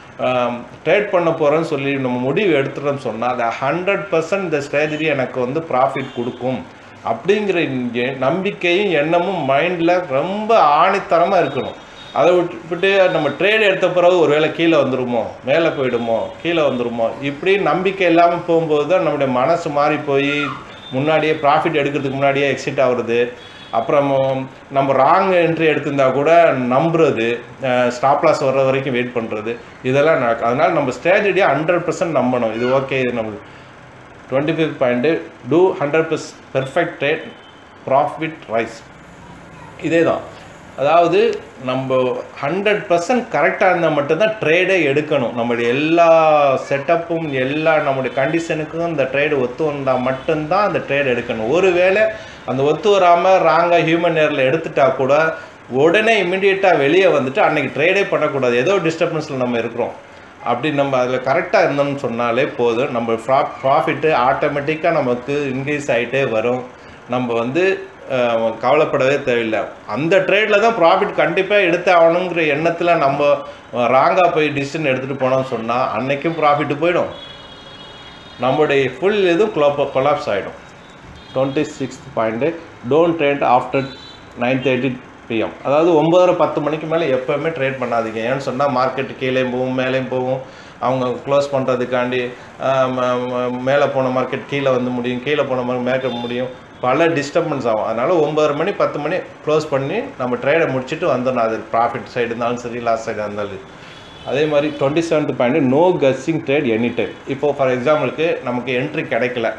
ட்ரேட் பண்ண போகிறோன்னு சொல்லி நம்ம முடிவு எடுத்துட்டோம்னு சொன்னால் அது ஹண்ட்ரட் பர்சன்ட் இந்த ஸ்ட்ராட்டஜி எனக்கு வந்து ப்ராஃபிட் கொடுக்கும் அப்படிங்கிற இங்கே நம்பிக்கையும் எண்ணமும் மைண்டில் ரொம்ப ஆணித்தரமாக இருக்கணும் அதை விட்டுவிட்டு நம்ம ட்ரேட் எடுத்த பிறகு ஒருவேளை கீழே வந்துருமோ மேலே போயிடுமோ கீழே வந்துருமோ இப்படி நம்பிக்கை இல்லாமல் போகும்போது தான் நம்முடைய மனசு மாறி போய் முன்னாடியே ப்ராஃபிட் எடுக்கிறதுக்கு முன்னாடியே எக்ஸிட் ஆகுறது அப்புறம் நம்ம ராங் என்ட்ரி எடுத்திருந்தா கூட நம்புறது ஸ்டாப் லாஸ் வர்ற வரைக்கும் வெயிட் பண்ணுறது இதெல்லாம் நடக்கும் அதனால் நம்ம ஸ்ட்ராட்டஜியை ஹண்ட்ரட் பர்சன்ட் நம்பணும் இது ஓகே இது நம்ம twenty fifth point two hundred per perfect trade profit rise இதே தான் அதாவது நம்ம ஹண்ட்ரட் பர்சன்ட் கரெக்டாக இருந்தால் மட்டும்தான் ட்ரேடே எடுக்கணும் நம்மளுடைய எல்லா செட்டப்பும் எல்லா நம்முடைய கண்டிஷனுக்கும் இந்த ட்ரேடு ஒத்து வந்தால் மட்டும்தான் அந்த ட்ரேட் எடுக்கணும் ஒருவேளை அந்த ஒத்து வராமல் ராங்காக ஹியூமன் ஏரில் எடுத்துட்டா கூட உடனே இமிடியேட்டாக வெளியே வந்துட்டு அன்னைக்கு ட்ரேடே பண்ணக்கூடாது ஏதோ டிஸ்டர்பன்ஸில் நம்ம இருக்கிறோம் அப்படி நம்ம அதில் கரெக்டாக இருந்தோம்னு சொன்னாலே போதும் நம்ம ப்ரா ப்ராஃபிட்டு ஆட்டோமேட்டிக்காக நமக்கு இன்க்ரீஸ் ஆகிட்டே வரும் நம்ம வந்து அஹ், கவலைப்படவே தேவையில்லை அந்த ட்ரேடில் தான் ப்ராஃபிட் கண்டிப்பாக எடுத்து ஆகணுங்கிற எண்ணத்தில் நம்ம ராங்காக போய் டிசிஷன் எடுத்துகிட்டு போனோம்னு சொன்னால் அன்னைக்கும் ப்ராஃபிட்டு போயிடும் நம்முடைய ஃபுல் இதுவும் குழப்ப கொலாப்ஸ் ஆகிடும் twenty sixth point don't trade after nine thirty PM அதாவது ஒம்பதரை பத்து மணிக்கு மேலே எப்போவுமே ட்ரேட் பண்ணாதீங்க ஏன்னு சொன்னால் மார்க்கெட் கீழேயும் போகும் மேலேயும் போகும் அவங்க க்ளோஸ் பண்ணுறதுக்காண்டி மேலே போன மார்க்கெட் கீழே வந்து முடியும் கீழே போன மார்க்கெட் மேற்க முடியும் பல டிஸ்டர்பன்ஸ் ஆகும் அதனால் ஒம்பதரை மணி பத்து மணி க்ளோஸ் பண்ணி நம்ம ட்ரேடை முடிச்சுட்டு வந்துடணும் அது ப்ராஃபிட் சைடு இருந்தாலும் சரி லாஸ் சைடாக இருந்தாலும் அதே மாதிரி twenty seventh point no guessing trade any time இப்போ ஃபார் எக்ஸாம்பிளுக்கு நமக்கு என்ட்ரி கிடைக்கல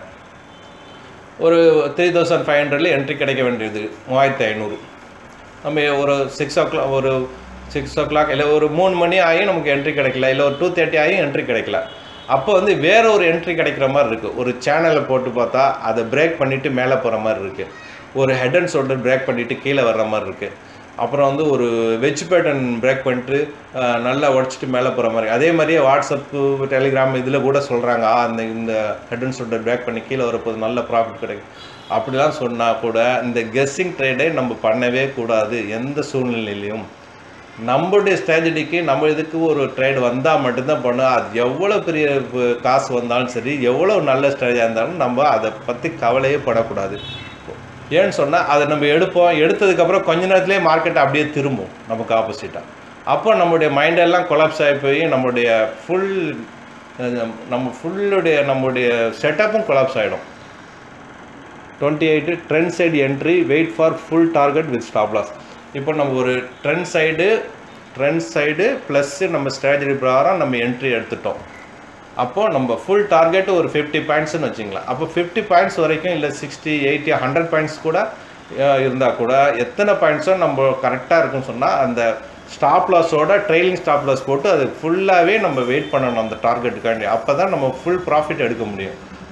ஒரு த்ரீ தௌசண்ட் ஃபைவ் ஹண்ட்ரட்ல என்ட்ரி கிடைக்க வேண்டியது மூவாயிரத்தி ஐநூறு நம்ம ஒரு சிக்ஸ் ஓ கிளாக் ஒரு சிக்ஸ் ஓ கிளாக் இல்லை ஒரு மூணு மணி ஆகி நமக்கு என்ட்ரி கிடைக்கல இல்லை ஒரு டூ தேர்ட்டி ஆகி என்ட்ரி கிடைக்கல அப்போ வந்து வேற ஒரு என்ட்ரி கிடைக்கிற மாதிரி இருக்குது ஒரு சேனலை போட்டு பார்த்தா அதை பிரேக் பண்ணிவிட்டு மேலே போகிற மாதிரி இருக்குது ஒரு ஹெட் அண்ட் ஷோல்டர் பிரேக் பண்ணிவிட்டு கீழே வர்ற மாதிரி இருக்குது அப்புறம் வந்து ஒரு வெஜ் பேட்டன் பிரேக் பண்ணிட்டு அஹ், நல்லா உடச்சிட்டு மேலே போகிற மாதிரி அதே மாதிரியே வாட்ஸ்அப்பு டெலிகிராம் இதில் கூட சொல்கிறாங்க ஆ அந்த இந்த ஹெட் அண்ட் ஷோல்டர் பிரேக் பண்ணி கீழே வரப்போது நல்ல ப்ராஃபிட் கிடைக்கும் அப்படிலாம் சொன்னால் கூட இந்த கெஸ்ஸிங் ட்ரேடை நம்ம பண்ணவே கூடாது எந்த சூழ்நிலையிலையும் நம்மளுடைய ஸ்ட்ராட்டஜிக்கு நம்ம இதுக்கு ஒரு ட்ரேட் வந்தால் மட்டும்தான் பண்ணும் அது எவ்வளோ பெரிய ப- காசு வந்தாலும் சரி எவ்வளோ நல்ல ஸ்ட்ராட்டஜியாக இருந்தாலும் நம்ம அதை பற்றி கவலையே படக்கூடாது ஏன்னு சொன்னால் அதை நம்ம எடுப்போம் எடுத்ததுக்கப்புறம் கொஞ்ச நேரத்துலேயே மார்க்கெட் அப்படியே திரும்பும் நமக்கு ஆப்போசிட்டாக அப்போ நம்மளுடைய மைண்டெல்லாம் கொலாப்ஸ் ஆகி போய் நம்மளுடைய ஃபுல் நம்ம ஃபுல்லுடைய நம்மளுடைய செட்டப்பும் கொலாப்ஸ் ஆகிடும் twenty eight trend side entry wait for full target with stop loss இப்போ நம்ம ஒரு trend side trend side plus நம்ம ஸ்ட்ராட்டஜி பிரகாரம் நம்ம என்ட்ரி எடுத்துட்டோம் அப்போது நம்ம ஃபுல் டார்கெட் ஒரு ஃபிஃப்டி பாயிண்ட்ஸ்னு வச்சுக்கலாம் அப்போ ஃபிஃப்டி பாயிண்ட்ஸ் வரைக்கும் இல்லை சிக்ஸ்டி எயிட்டி ஹண்ட்ரட் பாயிண்ட்ஸ் கூட இருந்தால் கூட எத்தனை பாயிண்ட்ஸோ நம்ம கரெக்டாக இருக்குன்னு சொன்னால் அந்த ஸ்டாப் லாஸோட ட்ரெயிலிங் ஸ்டாப் லாஸ் போட்டு அது ஃபுல்லாகவே நம்ம வெயிட் பண்ணணும் அந்த டார்கெட்டுக்காண்டி அப்போ தான் நம்ம ஃபுல் ப்ராஃபிட் எடுக்க முடியும்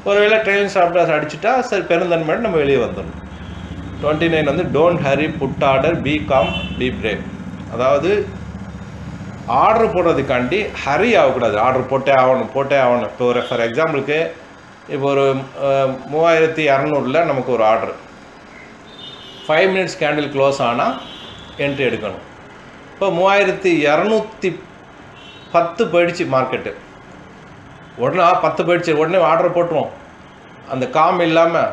ஒருவேளை ட்ரெயின் ஸ்டாப்லாஸ் அடிச்சுட்டா சரி பெருந்தன்மையோட நம்ம வெளியே வந்துடணும் டுவெண்ட்டி நைன் வந்து don't hurry put order be calm be brave அதாவது ஆர்டர் போடுறதுக்காண்டி ஹரி ஆகக்கூடாது ஆர்டர் போட்டே ஆகணும் போட்டே ஆகணும் இப்போ ஒரு ஃபார் எக்ஸாம்பிளுக்கு இப்போ ஒரு அஹ், மூவாயிரத்தி இரநூறுல நமக்கு ஒரு order five minutes candle close ஆனால் என்ட்ரி எடுக்கணும் இப்போ மூவாயிரத்தி இரநூத்தி பத்து போயிடுச்சு மார்க்கெட்டு உடனே ஆ, பத்து போயிடுச்சு உடனே ஆர்டர் போட்டுருவோம் அந்த காம் இல்லாமல்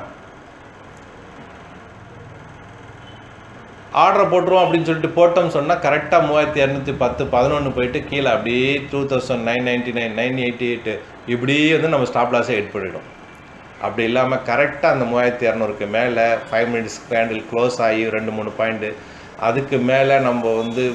ஆர்டரை போட்டுருவோம் அப்படின்னு சொல்லிட்டு போட்டோம்னு சொன்னால் கரெக்டாக மூவாயிரத்தி இரநூத்தி பத்து பதினொன்று போயிட்டு கீழே அப்படியே two thousand nine ninety nine nine eighty eight இப்படி வந்து நம்ம ஸ்டாப் லாஸை எட் பண்ணிடும் அப்படி இல்லாமல் கரெக்டாக அந்த மூவாயிரத்தி இரநூறுக்கு மேலே ஃபைவ் மினிட்ஸ் கேண்டில் க்ளோஸ் ஆகி ரெண்டு மூணு பாயிண்ட்டு அதுக்கு மேலே நம்ம வந்து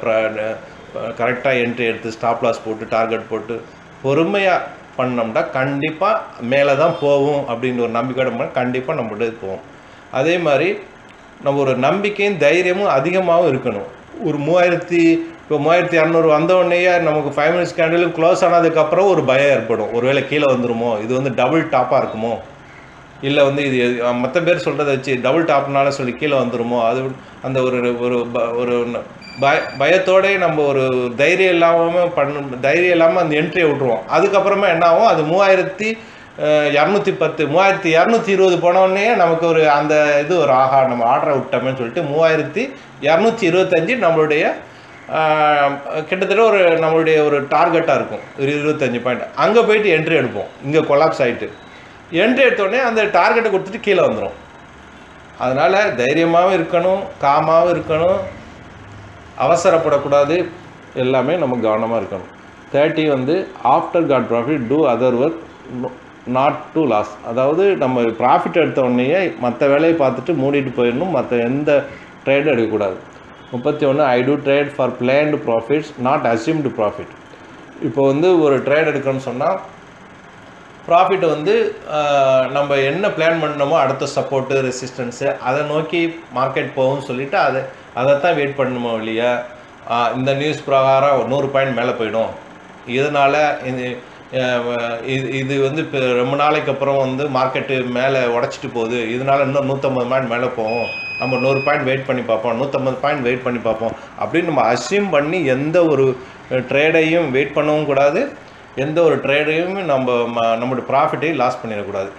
கரெக்டாக என்ட்ரி எடுத்து ஸ்டாப் லாஸ் போட்டு டார்கெட் போட்டு பொறுமையாக பண்ணோம்னா கண்டிப்பாக மேலே தான் போகும் அப்படின்ற ஒரு நம்பிக்கையோட பண்ணா கண்டிப்பாக நம்மளுடைய போகும் அதே மாதிரி நம்ம ஒரு நம்பிக்கையும் தைரியமும் அதிகமாகவும் இருக்கணும் ஒரு மூவாயிரத்தி இப்போ மூவாயிரத்தி இரநூறு வந்த உடனேயே நமக்கு ஃபைவ் மினிட்ஸ் கேண்டிலும் க்ளோஸ் ஆனதுக்கப்புறம் ஒரு பயம் ஏற்படும் ஒருவேளை கீழே வந்துருமோ இது வந்து டபுள் டாப்பாக இருக்குமோ இல்லை வந்து இது மற்ற பேர் சொல்கிறத வச்சு டபுள் டாப்னால சொல்லி கீழே வந்துருமோ அது அந்த ஒரு ஒரு ப- ஒரு ந- பய பயத்தோடே நம்ம ஒரு தைரியம் இல்லாமல் பண்ண தைரியம் இல்லாமல் அந்த என்ட்ரியை விட்ருவோம் அதுக்கப்புறமா என்ன ஆகும் அது மூவாயிரத்தி இரநூத்தி பத்து மூவாயிரத்தி இரநூத்தி இருபது போனோடனே நமக்கு ஒரு அந்த இது ஒரு ஆஹா நம்ம ஆர்டரை விட்டோமேன்னு சொல்லிட்டு மூவாயிரத்தி இரநூத்தி இருபத்தஞ்சு நம்மளுடைய ஆஹ், கிட்டத்தட்ட ஒரு நம்மளுடைய ஒரு டார்கெட்டாக இருக்கும் ஒரு இருபத்தஞ்சு பாயிண்ட் அங்கே போயிட்டு என்ட்ரி எடுப்போம் இங்கே கொலாப்ஸ் ஆகிட்டு என்ட்ரி எடுத்தோடனே அந்த டார்கெட்டை கொடுத்துட்டு கீழே வந்துடும் அதனால் தைரியமாகவும் இருக்கணும் காமாகவும் இருக்கணும் அவசரப்படக்கூடாது எல்லாமே நம்ம கவனமாக இருக்கணும் தேர்ட்டி வந்து after got profit do other work not to loss அதாவது நம்ம ப்ராஃபிட் எடுத்த உடனேயே மற்ற வேலையை பார்த்துட்டு மூடிட்டு போயிடணும் மற்ற எந்த ட்ரேடும் எடுக்கக்கூடாது முப்பத்தி ஒன்று I do trade for planned profits not assumed profit இப்போ வந்து ஒரு ட்ரேட் எடுக்கணும்னு சொன்னால் ப்ராஃபிட் வந்து ஆஹ், நம்ம என்ன பிளான் பண்ணணுமோ அடுத்த சப்போர்ட்டு ரெசிஸ்டன்ஸு அதை நோக்கி மார்க்கெட் போகும்னு சொல்லிட்டு அதை அதைத்தான் வெயிட் பண்ணணுமோ இல்லையா ஆஹ், இந்த நியூஸ் பிரகாரம் ஒரு நூறு பாயிண்ட் மேலே போயிடும் இதனால் இது ஆஹ், இது இது வந்து இப்போ ரொம்ப நாளைக்கு அப்புறம் வந்து மார்க்கெட்டு மேலே உடச்சிட்டு போகுது இதனால இன்னும் நூற்றம்பது பாயிண்ட் மேலே போகும் நம்ம நூறு பாயிண்ட் வெயிட் பண்ணி பார்ப்போம் நூற்றம்பது பாயிண்ட் வெயிட் பண்ணி பார்ப்போம் அப்படின்னு நம்ம அசியூம் பண்ணி எந்த ஒரு ட்ரேடையும் வெயிட் பண்ணவும் கூடாது எந்த ஒரு ட்ரேடையும் நம்ம ம- நம்மளோட ப்ராஃபிட்டையும் லாஸ் பண்ணிடக்கூடாது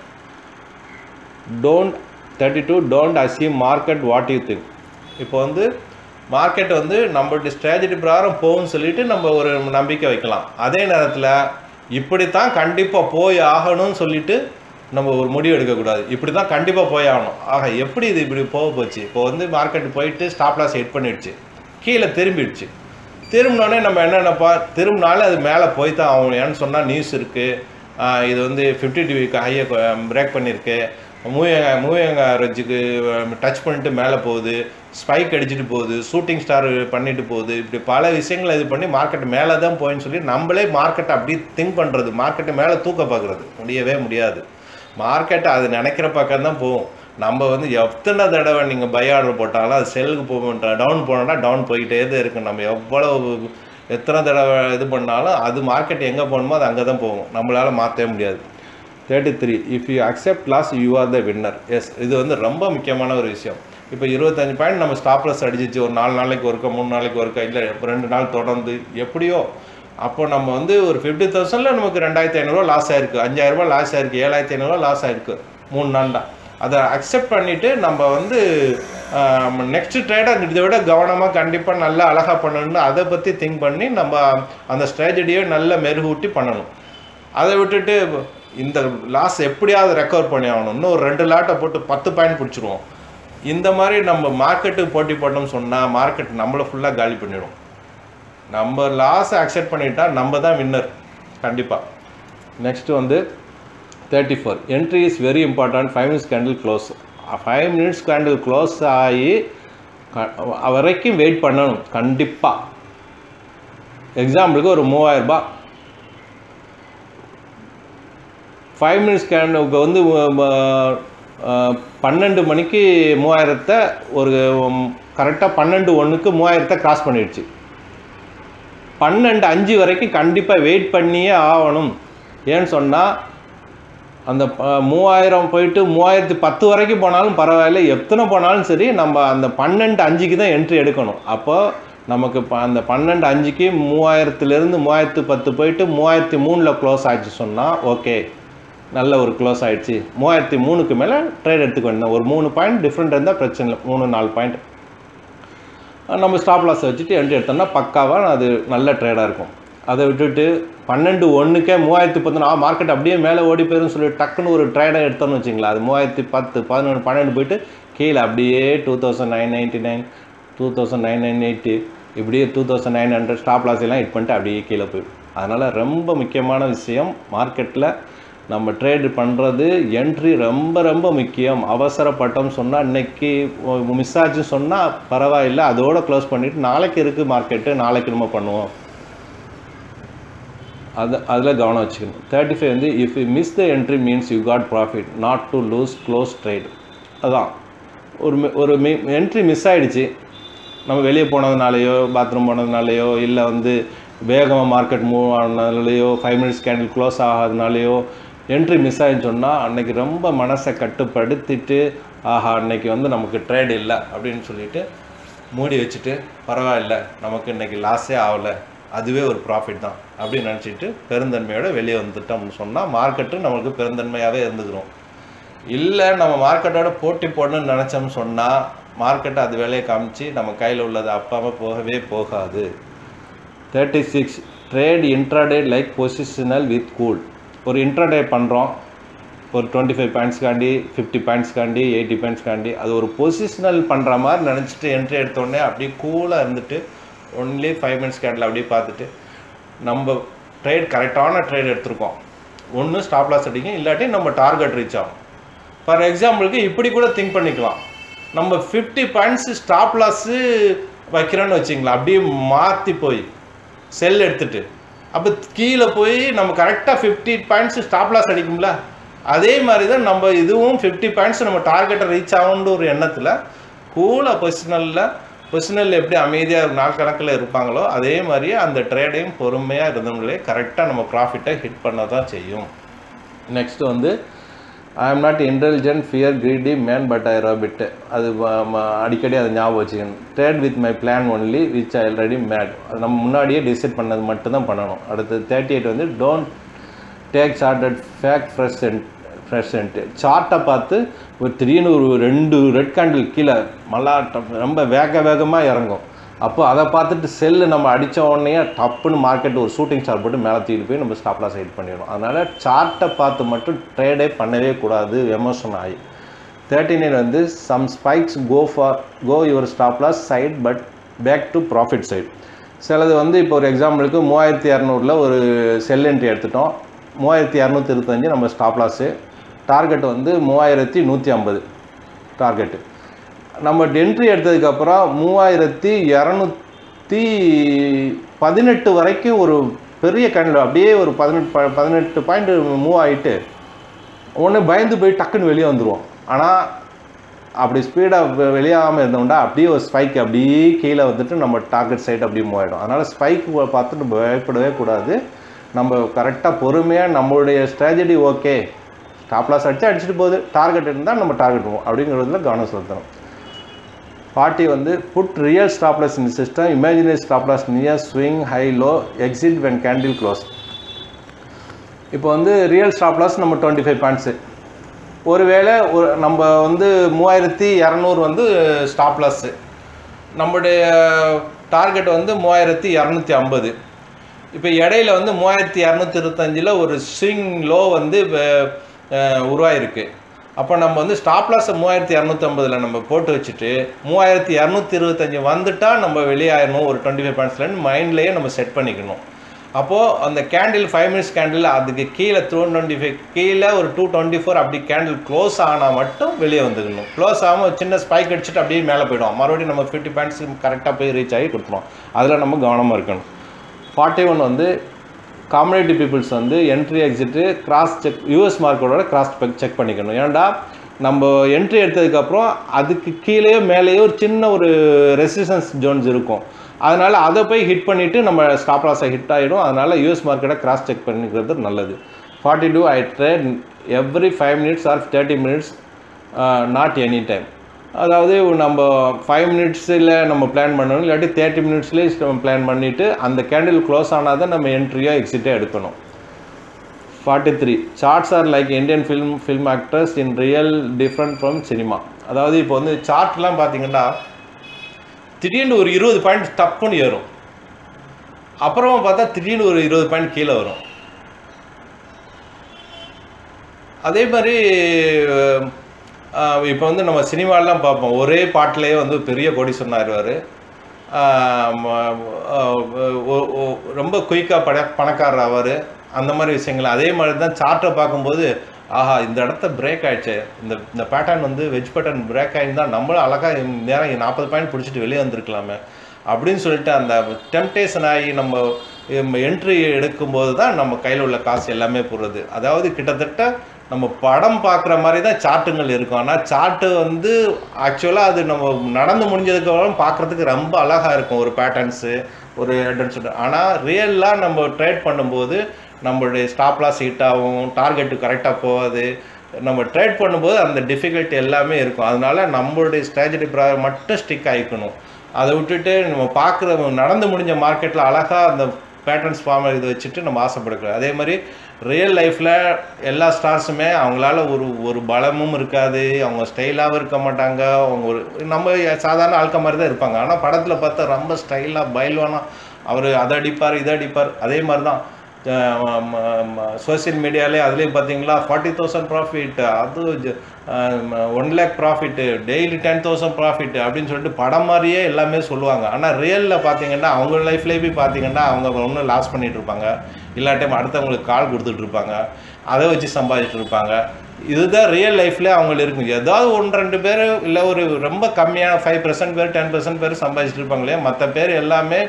don't thirty two don't assume market what you think இப்போ வந்து மார்க்கெட் வந்து நம்மளுடைய ஸ்ட்ராட்டஜி பிரகாரம் போகும்னு சொல்லிட்டு நம்ம ஒரு நம்பிக்கை வைக்கலாம் அதே நேரத்தில் இப்படித்தான் கண்டிப்பாக போய் ஆகணும்னு சொல்லிட்டு நம்ம ஒரு முடிவு எடுக்கக்கூடாது இப்படி தான் கண்டிப்பாக போய் ஆகணும் ஆக எப்படி இது இப்படி போக போச்சு இப்போ வந்து மார்க்கெட் போயிட்டு ஸ்டாப் லாஸ் ஹிட் பண்ணிடுச்சு கீழே திரும்பிடுச்சு திரும்பினோடனே நம்ம என்ன நினைப்பா திரும்பினாலும் அது மேலே போய் தான் ஆகணும் ஏன்னு சொன்னால் நியூஸ் இருக்குது இது வந்து ஃபிஃப்டி டிவிக்கு ஹையை பிரேக் பண்ணியிருக்கு மூவிங் மூவிங் ஆவரேஜுக்கு டச் பண்ணிட்டு மேலே போகுது ஸ்பைக் அடிச்சுட்டு போகுது ஷூட்டிங் ஸ்டார் பண்ணிட்டு போகுது இப்படி பல விஷயங்களை இது பண்ணி மார்க்கெட் மேலே தான் போயின்னு சொல்லி நம்மளே மார்க்கெட்டை அப்படி திங்க் பண்ணுறது மார்க்கெட்டை மேலே தூக்க பார்க்குறது முடியவே முடியாது மார்க்கெட்டை அது நினைக்கிற பக்கம் தான் போகும் நம்ம வந்து எத்தனை தடவை நீங்கள் பை ஆர்டர் போட்டாலும் அது செல்லுக்கு போக டவுன் போனோம்னா டவுன் போயிட்டே தான் இருக்கும் நம்ம எவ்வளவு எத்தனை தடவை இது பண்ணாலும் அது மார்க்கெட் எங்கே போகணுமோ அது அங்கே தான் போகும் நம்மளால் மாற்றவே முடியாது thirty three if you accept loss you are the winner yes இது வந்து ரொம்ப முக்கியமான ஒரு விஷயம் இப்போ இருபத்தஞ்சு பாயிண்ட் நம்ம ஸ்டாப்லஸ் அடிச்சிச்சு ஒரு நாலு நாளைக்கு ஒருக்கா மூணு நாளைக்கு ஒருக்கா இல்லை ரெண்டு நாள் தொடர்ந்து எப்படியோ அப்போ நம்ம வந்து ஒரு ஃபிஃப்டி தௌசண்டில் நமக்கு ரெண்டாயிரத்தி ஐநூறுரூவா லாஸ் ஆயிருக்கு அஞ்சாயிரரூபா லாஸ் ஆயிருக்கு ஏழாயிரத்தி ஐநூறுரூவா லாஸ் ஆயிருக்கு மூணு நாள் தான் அதை அக்செப்ட் பண்ணிவிட்டு நம்ம வந்து நெக்ஸ்ட் ட்ரேடை இதை விட கவனமாக கண்டிப்பாக நல்லா அழகாக பண்ணணும்னு அதை பற்றி திங்க் பண்ணி நம்ம அந்த ஸ்ட்ராட்டஜியை நல்லா மெருகூட்டி பண்ணணும் அதை விட்டுட்டு இந்த லாஸ் எப்படியாவது ரெக்கவர் பண்ணி ஆகணும் இன்னும் ஒரு ரெண்டு லாட்டை போட்டு பத்து பாயிண்ட் பிடிச்சிருவோம் இந்த மாதிரி நம்ம மார்க்கெட்டுக்கு போட்டி போட்டோம்னு சொன்னால் மார்க்கெட் நம்மளை ஃபுல்லாக காலி பண்ணிடும் நம்ம லாஸை அக்செப்ட் பண்ணிட்டா நம்ம தான் வின்னர் கண்டிப்பாக நெக்ஸ்ட் வந்து thirty four entry is very important five minutes candle close five minutes candle close ஆகி க- வரைக்கும் வெயிட் பண்ணணும் கண்டிப்பாக எக்ஸாம்பிளுக்கு ஒரு மூவாயிரம் ரூபாய் ஃபைவ் மினிட்ஸ் கேண்டுக்கு வந்து அஹ், அஹ், பன்னெண்டு மணிக்கு மூவாயிரத்தை ஒரு கரெக்டாக பன்னெண்டு ஒன்றுக்கு மூவாயிரத்தை கிராஸ் பண்ணிடுச்சு பன்னெண்டு அஞ்சு வரைக்கும் கண்டிப்பாக வெயிட் பண்ணியே ஆகணும் ஏன்னு சொன்னால் அந்த ப- மூவாயிரம் போயிட்டு மூவாயிரத்தி பத்து வரைக்கும் போனாலும் பரவாயில்ல எத்தனை போனாலும் சரி நம்ம அந்த பன்னெண்டு அஞ்சுக்கு தான் என்ட்ரி எடுக்கணும் அப்போ நமக்கு ப- அந்த பன்னெண்டு அஞ்சுக்கு மூவாயிரத்துலேருந்து மூவாயிரத்து பத்து போயிட்டு மூவாயிரத்தி மூணில் க்ளோஸ் ஆயிடுச்சு சொன்னால் ஓகே நல்ல ஒரு க்ளோஸ் ஆயிடுச்சு மூவாயிரத்தி மூணுக்கு மேலே ட்ரேட் எடுத்துக்க வேண்டியது ஒரு மூணு பாயிண்ட் டிஃப்ரெண்ட் இருந்தால் பிரச்சனை இல்லை மூணு நாலு பாயிண்ட் நம்ம ஸ்டாப் லாஸ் வச்சுட்டு என்ட்ரி எடுத்தோம்னா பக்காவாக அது நல்ல ட்ரேடாக இருக்கும் அதை விட்டுட்டு பன்னெண்டு ஒன்றுக்கே மூவாயிரத்தி பத்து ஆ மார்க்கெட் அப்படியே மேலே ஓடி போயிருன்னு சொல்லி டக்குன்னு ஒரு ட்ரேடை எடுத்தோம்னு வச்சிங்களா அது மூவாயிரத்தி பத்து பதினொன்று பன்னெண்டு போயிட்டு கீழே அப்படியே two thousand nine ninety nine two thousand nine nine eighty இப்படியே two thousand nine hundred stop loss எல்லாம் ஹிட் பண்ணிட்டு அப்படியே கீழே போயிடும் அதனால் ரொம்ப முக்கியமான விஷயம் மார்க்கெட்டில் நம்ம ட்ரேடு பண்ணுறது என்ட்ரி ரொம்ப ரொம்ப முக்கியம் அவசரப்பட்டோம் சொன்னால் இன்னைக்கு மிஸ் ஆச்சுன்னு சொன்னால் பரவாயில்லை அதோட க்ளோஸ் பண்ணிவிட்டு நாளைக்கு இருக்குது மார்க்கெட்டு நாளைக்கு நம்ம பண்ணுவோம் அது அதில் கவனம் வச்சுக்கணும் தேர்ட்டி ஃபைவ் வந்து if you miss the entry means you got profit not to lose close trade அதான் ஒரு mi- ஒரு மி என்ட்ரி மிஸ் ஆயிடுச்சு நம்ம வெளியே போனதுனாலையோ பாத்ரூம் போனதுனாலையோ இல்லை வந்து வேகமாக மார்க்கெட் மூவ் ஆனதுனாலையோ ஃபைவ் மினிட்ஸ் கேண்டில் க்ளோஸ் ஆகாதனாலையோ என்ட்ரி மிஸ் ஆயிடுச்சு சொன்னால் அன்னைக்கு ரொம்ப மனசை கட்டுப்படுத்திட்டு ஆஹா அன்னைக்கு வந்து நமக்கு ட்ரேட் இல்லை அப்படின்னு சொல்லிட்டு மூடி வச்சுட்டு பரவாயில்ல நமக்கு இன்னைக்கு லாஸே ஆகலை அதுவே ஒரு ப்ராஃபிட் தான் அப்படின்னு நினச்சிட்டு பெருந்தன்மையோட வெளியே வந்துட்டோம்னு சொன்னால் மார்க்கெட்டு நம்மளுக்கு பெருந்தன்மையாகவே இருந்துக்கிறோம் இல்லை நம்ம மார்க்கெட்டோட போட்டி போடணும்னு நினச்சோம்னு சொன்னால் மார்க்கெட்டை அது வேலையை காமிச்சு நம்ம கையில் உள்ளது அப்பாமல் போகவே போகாது thirty six trade intraday like positional with cool ஒரு இன்ட்ராடே பண்ணுறோம் ஒரு டுவெண்ட்டி ஃபைவ் பாயிண்ட்ஸ்க்காண்டி ஃபிஃப்டி பாயிண்ட்ஸ்க்காண்டி எயிட்டி பாயிண்ட்ஸ்க்காண்டி அது ஒரு பொசிஷனல் பண்ணுற மாதிரி நினச்சிட்டு என்ட்ரி எடுத்தோடனே அப்படியே கூலாக இருந்துட்டு ஒன்லி ஃபைவ் மினிட்ஸ் கேண்டில் அப்படியே பார்த்துட்டு நம்ம ட்ரேட் கரெக்டான ட்ரேட் எடுத்திருக்கோம் ஒன்று ஸ்டாப் லாஸ் அடிக்கும் இல்லாட்டி நம்ம டார்கெட் ரீச் ஆகும் ஃபார் எக்ஸாம்பிளுக்கு இப்படி கூட திங்க் பண்ணிக்கலாம் நம்ம ஃபிஃப்டி பாயிண்ட்ஸ் ஸ்டாப் லாஸு வைக்கிறோன்னு வச்சிங்களா அப்படியே மாற்றி போய் செல் எடுத்துட்டு அப்போ கீழே போய் நம்ம கரெக்டாக ஃபிஃப்டி பாயிண்ட்ஸ் ஸ்டாப் லாஸ் அடிக்கும்ல அதே மாதிரி தான் நம்ம இதுவும் ஃபிஃப்டி பாயிண்ட்ஸ் நம்ம டார்கெட்டை ரீச் ஆகுன்ற ஒரு எண்ணத்தில் கூலாக பொசிஷனலில் பொசிஷனல் எப்படி அமைதியாக நாள் கணக்கில் இருப்பாங்களோ அதே மாதிரியே அந்த ட்ரேடையும் பொறுமையாக இருந்தவங்களே கரெக்டாக நம்ம ப்ராஃபிட்டை ஹிட் பண்ண தான் செய்யும் நெக்ஸ்ட் வந்து I am not intelligent fear greedy man but I rabbit அது ம- ம- அடிக்கடி அதை ஞாபகம் வச்சுக்கணும் trade with my plan only which I already made அது நம்ம முன்னாடியே டிசைட் பண்ணது மட்டும்தான் பண்ணணும் அடுத்து தேர்ட்டி எயிட் வந்து don't take charted fake fresh freshened சார்ட்டை பார்த்து ஒரு திடீர்னு ஒரு ரெண்டு ரெட் கேண்டில் கீழே மல்லா டப் ரொம்ப வேக வேகமாக இறங்கும் அப்போ அதை பார்த்துட்டு செல்லு நம்ம அடித்த உடனே டப்புன்னு மார்க்கெட் ஒரு ஷூட்டிங் ஸ்டார் போட்டு மேலே தூக்கிட்டு போய் நம்ம ஸ்டாப் லாஸ் ஹைட் பண்ணிடணும் அதனால் சார்ட்டை பார்த்து மட்டும் ட்ரேடே பண்ணவே கூடாது எமோஷன் ஆகி தேர்ட்டி நைன் வந்து some spikes go for go your stop loss side but back to profit side சிலது வந்து இப்போ ஒரு எக்ஸாம்பிளுக்கு மூவாயிரத்தி இரநூறுல ஒரு செல் என்ட்ரி எடுத்துட்டோம் மூவாயிரத்தி இரநூத்தி இருபத்தஞ்சு நம்ம ஸ்டாப் லாஸு டார்கெட் வந்து மூவாயிரத்தி நூற்றி ஐம்பது டார்கெட்டு நம்ம என்ட்ரி எடுத்ததுக்கப்புறம் மூவாயிரத்தி இரநூத்தி பதினெட்டு வரைக்கும் ஒரு பெரிய கேண்டில் அப்படியே ஒரு பதினெட்டு ப- பதினெட்டு பாயிண்ட் மூவ் ஆகிட்டு உடனே பயந்து போய் டக்குன்னு வெளியே வந்துடுவோம் ஆனால் அப்படி ஸ்பீடாக வெளியாகாமல் இருந்தோம்னா அப்படியே ஒரு ஸ்பைக் அப்படியே கீழே வந்துட்டு நம்ம டார்கெட் சைடு அப்படியே மூவ் ஆகிடும் அதனால் ஸ்பைக் பார்த்துட்டு பயப்படவே கூடாது நம்ம கரெக்டாக பொறுமையாக நம்மளுடைய ஸ்ட்ராட்டஜி ஓகே ஸ்டாப் லாஸ் அடிச்சு அடிச்சுட்டு போகுது டார்கெட் இருந்தால் நம்ம டார்கெட் போவோம் அப்படிங்கிறதுல கவனம் செலுத்தணும் பார்ட்டி வந்து put real stop loss in system imaginary stop loss near swing high low exit when candle close இப்போ வந்து ரியல் ஸ்டாப் லாஸ் நம்ம டுவெண்ட்டி ஃபைவ் பாயிண்ட்ஸு ஒருவேளை ஒரு நம்ம வந்து மூவாயிரத்தி இரநூறு வந்து ஸ்டாப் லாஸு நம்முடைய டார்கெட் வந்து மூவாயிரத்தி இரநூத்தி ஐம்பது இப்போ இடையில வந்து மூவாயிரத்தி இரநூத்தி இருபத்தஞ்சில் ஒரு ஸ்விங் லோ வந்து வ- அஹ் உருவாயிருக்கு அப்போ நம்ம வந்து ஸ்டாப் லாஸை மூவாயிரத்தி இரநூத்தம்பதில் நம்ம போட்டு வச்சுட்டு மூவாயிரத்தி இரநூத்தி இருபத்தஞ்சி வந்துட்டால் நம்ம வெளியாயிடணும் ஒரு டுவெண்ட்டி ஃபைவ் பாயிண்ட்ஸ்லேருந்து மைண்ட்லேயே நம்ம செட் பண்ணிக்கணும் அப்போது அந்த கேண்டில் ஃபைவ் மினிட்ஸ் கேண்டில் அதுக்கு கீழே டூ டுவெண்ட்டி ஃபைவ் கீழே ஒரு டூ டுவெண்ட்டி ஃபோர் அப்படி கேண்டில் க்ளோஸ் ஆனால் மட்டும் வெளியே வந்துக்கணும் க்ளோஸ் ஆகாமல் ஒரு சின்ன ஸ்பைக் அடிச்சுட்டு அப்படியே மேலே போயிடும் மறுபடியும் நம்ம ஃபிஃப்டி பாயிண்ட்ஸ் கரெக்டாக போய் ரீச் ஆகி கொடுத்துருவோம் அதில் நம்ம கவனமாக இருக்கணும் ஃபார்ட்டி ஒன் வந்து காமடிட்டி பீப்புள்ஸ் வந்து entry exit cross check US மார்க்கெட்டோட கிராஸ் செக் பண்ணிக்கணும் ஏன்டா நம்ம என்ட்ரி எடுத்ததுக்கப்புறம் அதுக்கு கீழேயோ மேலேயோ ஒரு சின்ன ஒரு ரெசிஸ்டன்ஸ் ஜோன்ஸ் இருக்கும் அதனால் அதை போய் ஹிட் பண்ணிவிட்டு நம்ம ஸ்டாப் லாஸை ஹிட் ஆகிடும் அதனால் யூஎஸ் மார்க்கெட்டை கிராஸ் செக் பண்ணிக்கிறது நல்லது forty two I trade every five minutes or thirty minutes not any time அதாவது நம்ம ஃபைவ் மினிட்ஸில் நம்ம பிளான் பண்ணணும் இல்லாட்டி தேர்ட்டி மினிட்ஸ்லேயே நம்ம பிளான் பண்ணிவிட்டு அந்த கேண்டில் க்ளோஸ் ஆனால் தான் நம்ம என்ட்ரியோ எக்ஸிட்டோ எடுக்கணும் forty three charts are like Indian film film actors in real different from cinema அதாவது இப்போ வந்து சார்ட்லாம் பார்த்தீங்கன்னா திடீர்னு ஒரு இருபது பாயிண்ட் டப்புன்னு ஏறும் அப்புறமா பார்த்தா திடீர்னு ஒரு இருபது பாயிண்ட் கீழே வரும் அதே மாதிரி இப்போ வந்து நம்ம சினிமாலாம் பார்ப்போம் ஒரே பாட்டிலே வந்து பெரிய கோடீஸ்வரன் ஆயிடுவார் ரொம்ப குயிக்காக பட பணக்காரர் ஆவார் அந்த மாதிரி விஷயங்கள் அதே மாதிரி தான் சார்ட்டை பார்க்கும்போது ஆஹா இந்த இடத்த பிரேக் ஆயிடுச்சு இந்த இந்த பேட்டர்ன் வந்து வெஜ் பேட்டர்ன் பிரேக் ஆகிருந்தா நம்மளும் அழகாக நேரம் நாற்பது பாயிண்ட் பிடிச்சிட்டு வெளியே வந்திருக்கலாமே அப்படின்னு சொல்லிட்டு அந்த டெம்டேஷன் ஆகி நம்ம என்ட்ரி எடுக்கும்போது தான் நம்ம கையில் உள்ள காசு எல்லாமே போடுறது அதாவது கிட்டத்தட்ட நம்ம படம் பார்க்குற மாதிரி தான் சார்ட்டுங்கள் இருக்கும் ஆனால் சார்ட்டு வந்து ஆக்சுவலாக அது நம்ம நடந்து முடிஞ்சதுக்கு அப்புறம் பார்க்குறதுக்கு ரொம்ப அழகாக இருக்கும் ஒரு பேட்டர்ன்ஸு ஒரு சொல்லிட்டு ஆனால் ரியலாக நம்ம ட்ரேட் பண்ணும்போது நம்மளுடைய ஸ்டாப்லாஸ் ஹிட் ஆகும் டார்கெட்டு கரெக்டாக போகாது நம்ம ட்ரேட் பண்ணும்போது அந்த டிஃபிகல்ட்டி எல்லாமே இருக்கும் அதனால நம்மளுடைய ஸ்ட்ராட்டஜி ப்ராப்ளம் மட்டும் ஸ்டிக் ஆகிக்கணும் அதை விட்டுட்டு நம்ம பார்க்குற நடந்து முடிஞ்ச மார்க்கெட்டில் அழகாக அந்த பேட்டர்ன்ஸ் ஃபார்ம் இதை வச்சுட்டு நம்ம ஆசைப்படுக்கிறோம் அதே மாதிரி ரியல் லைஃப்பில் எல்லா ஸ்டார்ஸுமே அவங்களால ஒரு ஒரு பலமும் இருக்காது அவங்க ஸ்டைலாகவும் இருக்க மாட்டாங்க அவங்க ஒரு நம்ம சாதாரண ஆட்க மாதிரி தான் இருப்பாங்க ஆனால் படத்தில் பார்த்தா ரொம்ப ஸ்டைலாக பயில்வானா அவர் அதை அடிப்பார் இதை அடிப்பார் அதே மாதிரி தான் சோசியல் மீடியாலே அதுலேயும் பார்த்தீங்களா ஃபார்ட்டி தௌசண்ட் ப்ராஃபிட் அது one lakh profit daily ten thousand profit அப்படின்னு சொல்லிட்டு படம் மாதிரியே எல்லாமே சொல்லுவாங்க ஆனால் ரியலில் பார்த்தீங்கன்னா அவங்க லைஃப்லேயே போய் பார்த்தீங்கன்னா அவங்க ஒன்றும் லாஸ் பண்ணிகிட்டு இருப்பாங்க இல்லாட்டையும் அடுத்தவங்களுக்கு கால் கொடுத்துட்டு இருப்பாங்க அதை வச்சு சம்பாதிச்சுட்டு இருப்பாங்க இதுதான் ரியல் லைஃப்லேயே அவங்களுக்கு இருக்கும் ஏதாவது ஒன்று ரெண்டு பேர் இல்லை ஒரு ரொம்ப கம்மியான ஃபைவ் பர்சன்ட் பேர் டென் பர்சன்ட் பேர் சம்பாதிச்சுட்டு இருப்பாங்களே மற்ற பேர் எல்லாமே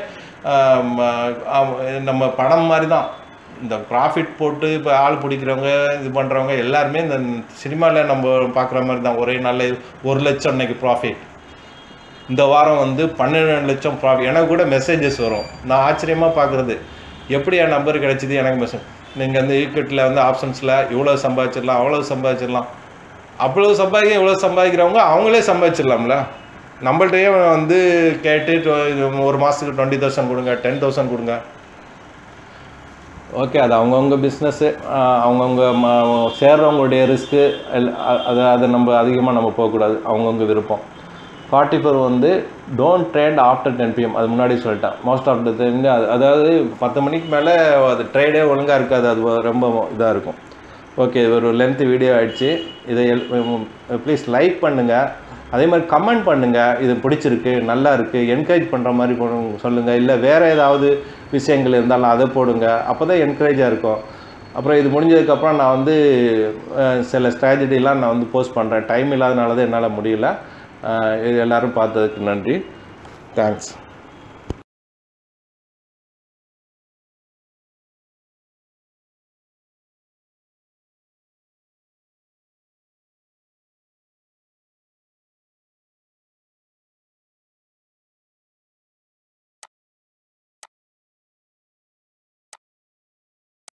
நம்ம படம் மாதிரி தான் இந்த ப்ராஃபிட் போட்டு இப்போ ஆள் பிடிக்கிறவங்க இது பண்ணுறவங்க எல்லாருமே இந்த சினிமாவில் நம்ம பார்க்குற மாதிரி தான் ஒரே நாளில் ஒரு லட்சம் இன்னைக்கு ப்ராஃபிட் இந்த வாரம் வந்து பன்னெண்டு லட்சம் ப்ராஃபிட் எனக்கு கூட மெசேஜஸ் வரும் நான் ஆச்சரியமாக பார்க்குறது எப்படி என் நம்பர் கிடைச்சிது எனக்கு மெசேஜ் நீங்கள் வந்து ஈக்விட்டியில் வந்து ஆப்ஷன்ஸில் இவ்வளோ சம்பாதிச்சிடலாம் அவ்வளோ சம்பாதிச்சிடலாம் அவ்வளோ சம்பாதிக்க இவ்வளோ சம்பாதிக்கிறவங்க அவங்களே சம்பாதிச்சிடலாம்ல நம்மள்கிட்டயே வந்து கேட்டு ஒரு மாதத்துக்கு டுவெண்ட்டி தௌசண்ட் கொடுங்க டென் தௌசண்ட் கொடுங்க ஓகே அது அவங்கவுங்க பிஸ்னஸ்ஸு அவங்கவுங்க ம சேர்றவங்களுடைய ரிஸ்க்கு அதை அதை நம்ம அதிகமாக நம்ம போகக்கூடாது அவங்கவுங்க விருப்பம் ஃபார்ட்டி ஃபோர் வந்து don't trade after ten PM அது முன்னாடி சொல்லிட்டேன் மோஸ்ட் ஆஃப் த டைம் அதாவது பத்து மணிக்கு மேலே அது ட்ரேடே ஒழுங்காக இருக்காது அது ரொம்ப இதாக இருக்கும் ஓகே ஒரு லென்த்து வீடியோ ஆயிடுச்சு இதை ப்ளீஸ் லைக் பண்ணுங்கள் அதே மாதிரி கமெண்ட் பண்ணுங்கள் இது பிடிச்சிருக்கு நல்லா இருக்குது என்கரேஜ் பண்ணுற மாதிரி சொல்லுங்கள் இல்லை வேறு ஏதாவது விஷயங்கள் இருந்தாலும் அதை போடுங்க அப்போ தான் என்கரேஜாக இருக்கும் அப்புறம் இது முடிஞ்சதுக்கப்புறம் நான் வந்து சில ஸ்ட்ராட்டஜிலாம் நான் வந்து போஸ்ட் பண்ணுறேன் டைம் இல்லாதனால தான் என்னால் முடியல இது எல்லோரும் பார்த்ததுக்கு நன்றி தேங்க்ஸ்